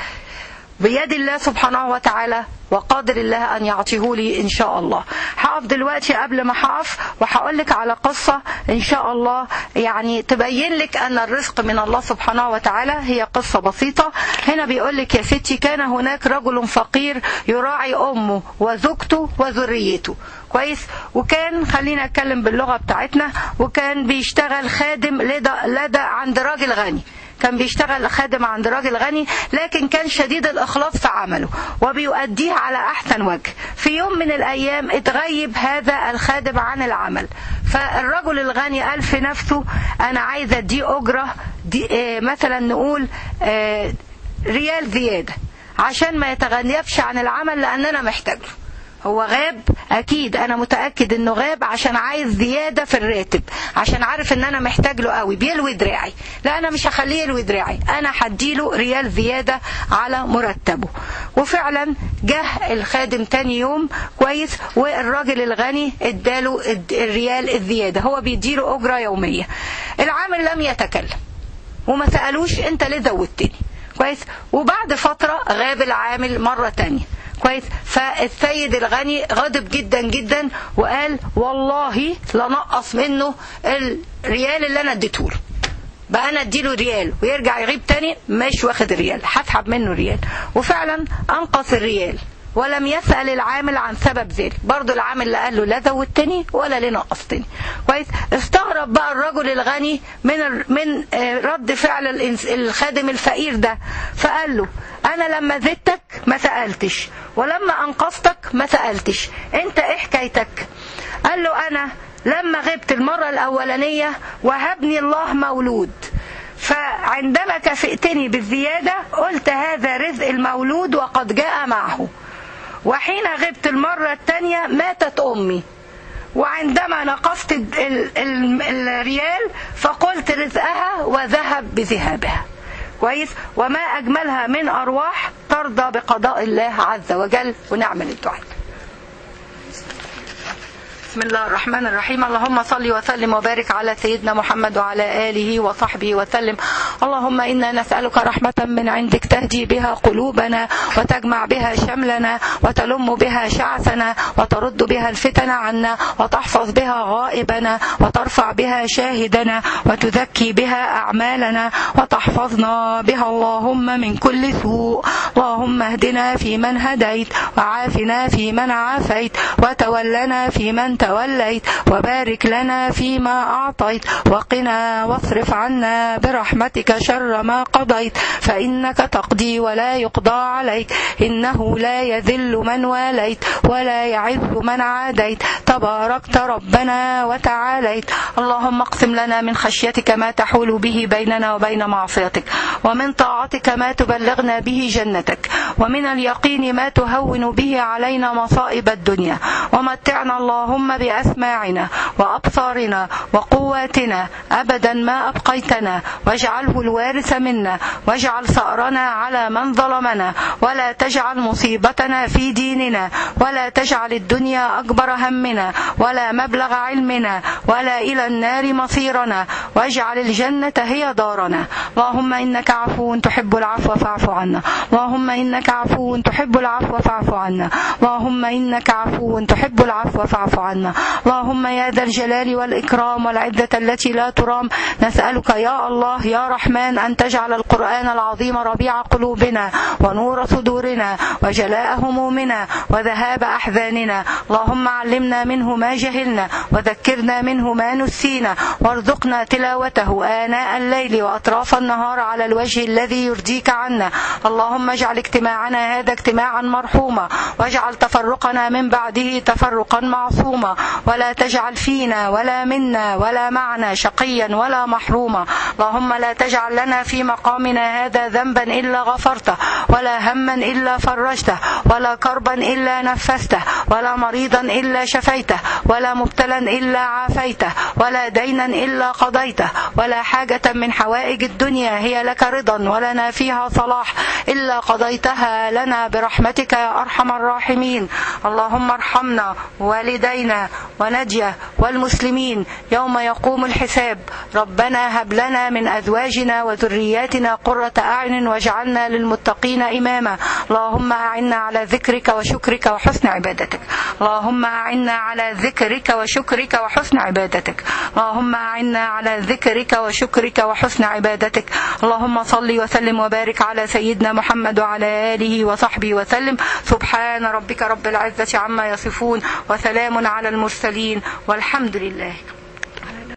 بيد الله سبحانه وتعالى وقادر الله أن يعطيه لي إن شاء الله هقف دلوقتي قبل ما هقف وهقول لك على قصة إن شاء الله يعني تبين لك أن الرزق من الله سبحانه وتعالى هي قصة بسيطة هنا بيقول لك يا ستي كان هناك رجل فقير يراعي أمه وزوجته وذريته كويس وكان خلينا اتكلم باللغه بتاعتنا وكان بيشتغل خادم لدى لدى عند راجل غني كان بيشتغل خادم عند راجل غني لكن كان شديد الإخلاص في عمله وبيؤديه على أحسن وجه في يوم من الأيام اتغيب هذا الخادم عن العمل فالرجل الغني قال في نفسه أنا عايز أدي أجرة دي اه مثلا نقول اه ريال زيادة عشان ما يتغيبش عن العمل لأن أنا محتاجه هو غاب اكيد انا متاكد انه غاب عشان عايز زياده في الراتب عشان عارف ان انا محتاج له قوي بيلوي دراعي لا انا مش هخليه يلوي دراعي انا هديله ريال زياده على مرتبه وفعلا جه الخادم تاني يوم كويس والراجل الغني اداله الريال الزياده هو بيديله اجره يوميه العامل لم يتكلم وما سالوش انت ليه زودتني كويس وبعد فتره غاب العامل مره تانية كويس فالسيد الغني غضب جدا جدا وقال والله لنقص منه الريال اللي انا اديته له بقى انا اديله ريال ويرجع يغيب تاني مش واخد الريال هسحب منه ريال وفعلا انقص الريال ولم يسأل العامل عن سبب ذلك برضه العامل لا قال له لا زودتني ولا ليه نقصتني كويس استغرب بقى الرجل الغني من من رد فعل الخادم الفقير ده فقال له انا لما زدتك ما سألتش ولما انقذتك ما سألتش انت ايه حكايتك قال له انا لما غبت المرة الاولانية وهبني الله مولود فعندما كفئتني بالزيادة قلت هذا رزق المولود وقد جاء معه وحين غبت المرة الثانية ماتت أمي وعندما نقصت ال- ال- ال- الريال فقلت رزقها وذهب بذهابها كويس وما أجملها من أرواح ترضى بقضاء الله عز وجل ونعمل الدعاء بسم الله الرحمن الرحيم اللهم صل وسلم وبارك على سيدنا محمد وعلى آله وصحبه وسلم اللهم إنا نسألك رحمة من عندك تهدي بها قلوبنا وتجمع بها شملنا وتلم بها شعثنا وترد بها الفتن عنا وتحفظ بها غائبنا وترفع بها شاهدنا وتزكي بها أعمالنا وتحفظنا بها اللهم من كل سوء اللهم اهدنا فيمن هديت وعافنا فيمن عافيت وتولنا فيمن توليت وبارك لنا فيما أعطيت وقنا واصرف عنا برحمتك شر ما قضيت فإنك تقضي ولا يقضى عليك إنه لا يذل من واليت ولا يعز من عاديت تباركت ربنا وتعاليت اللهم اقسم لنا من خشيتك ما تحول به بيننا وبين معصيتك ومن طاعتك ما تبلغنا به جنتك ومن اليقين ما تهون به علينا مصائب الدنيا ومتعنا اللهم بأسماعنا وأبصارنا وقواتنا أبدا ما أبقيتنا واجعله الوارث منا واجعل ثأرنا على من ظلمنا ولا تجعل مصيبتنا في ديننا ولا تجعل الدنيا أكبر همنا ولا مبلغ علمنا ولا إلى النار مصيرنا واجعل الجنة هي دارنا اللهم إنك عفو تحب العفو فاعف عنا اللهم إنك عفو تحب العفو فاعف عنا اللهم إنك عفو تحب العفو فاعف عنا اللهم يا ذا الجلال والإكرام والعزة التي لا ترام نسألك يا الله يا رحمن أن تجعل القرآن العظيم ربيع قلوبنا ونور صدورنا وجلاء همومنا وذهاب أحزاننا اللهم علمنا منه ما جهلنا وذكرنا منه ما نسينا وارزقنا تلاوته آناء الليل وأطراف النهار على الوجه الذي يرضيك عنا اللهم اجعل اجتماعنا هذا اجتماعا مرحوما واجعل تفرقنا من بعده تفرقا معصوما ولا تجعل فينا ولا منا ولا معنا شقيا ولا محروما اللهم لا تجعل لنا في مقامنا هذا ذنبا إلا غفرته ولا هما إلا فرجته ولا كربا إلا نفسته ولا مريضا إلا شفيته ولا مبتلا إلا عافيته ولا دينا إلا قضيته ولا حاجة من حوائج الدنيا هي لك رضا ولنا فيها صلاح إلا قضيتها لنا برحمتك يا أرحم الراحمين اللهم ارحمنا والدينا ونجية والمسلمين يوم يقوم الحساب ربنا هب لنا من أزواجنا وذرياتنا قرة أعين واجعلنا للمتقين إماما اللهم أعنا على ذكرك وشكرك وحسن عبادتك اللهم أعنا على ذكرك وشكرك وحسن عبادتك اللهم أعنا على ذكرك وشكرك وحسن عبادتك اللهم صل وسلم وبارك على سيدنا محمد وعلى آله وصحبه وسلم سبحان ربك رب العزة عما يصفون وسلام على المرسلين والحمد لله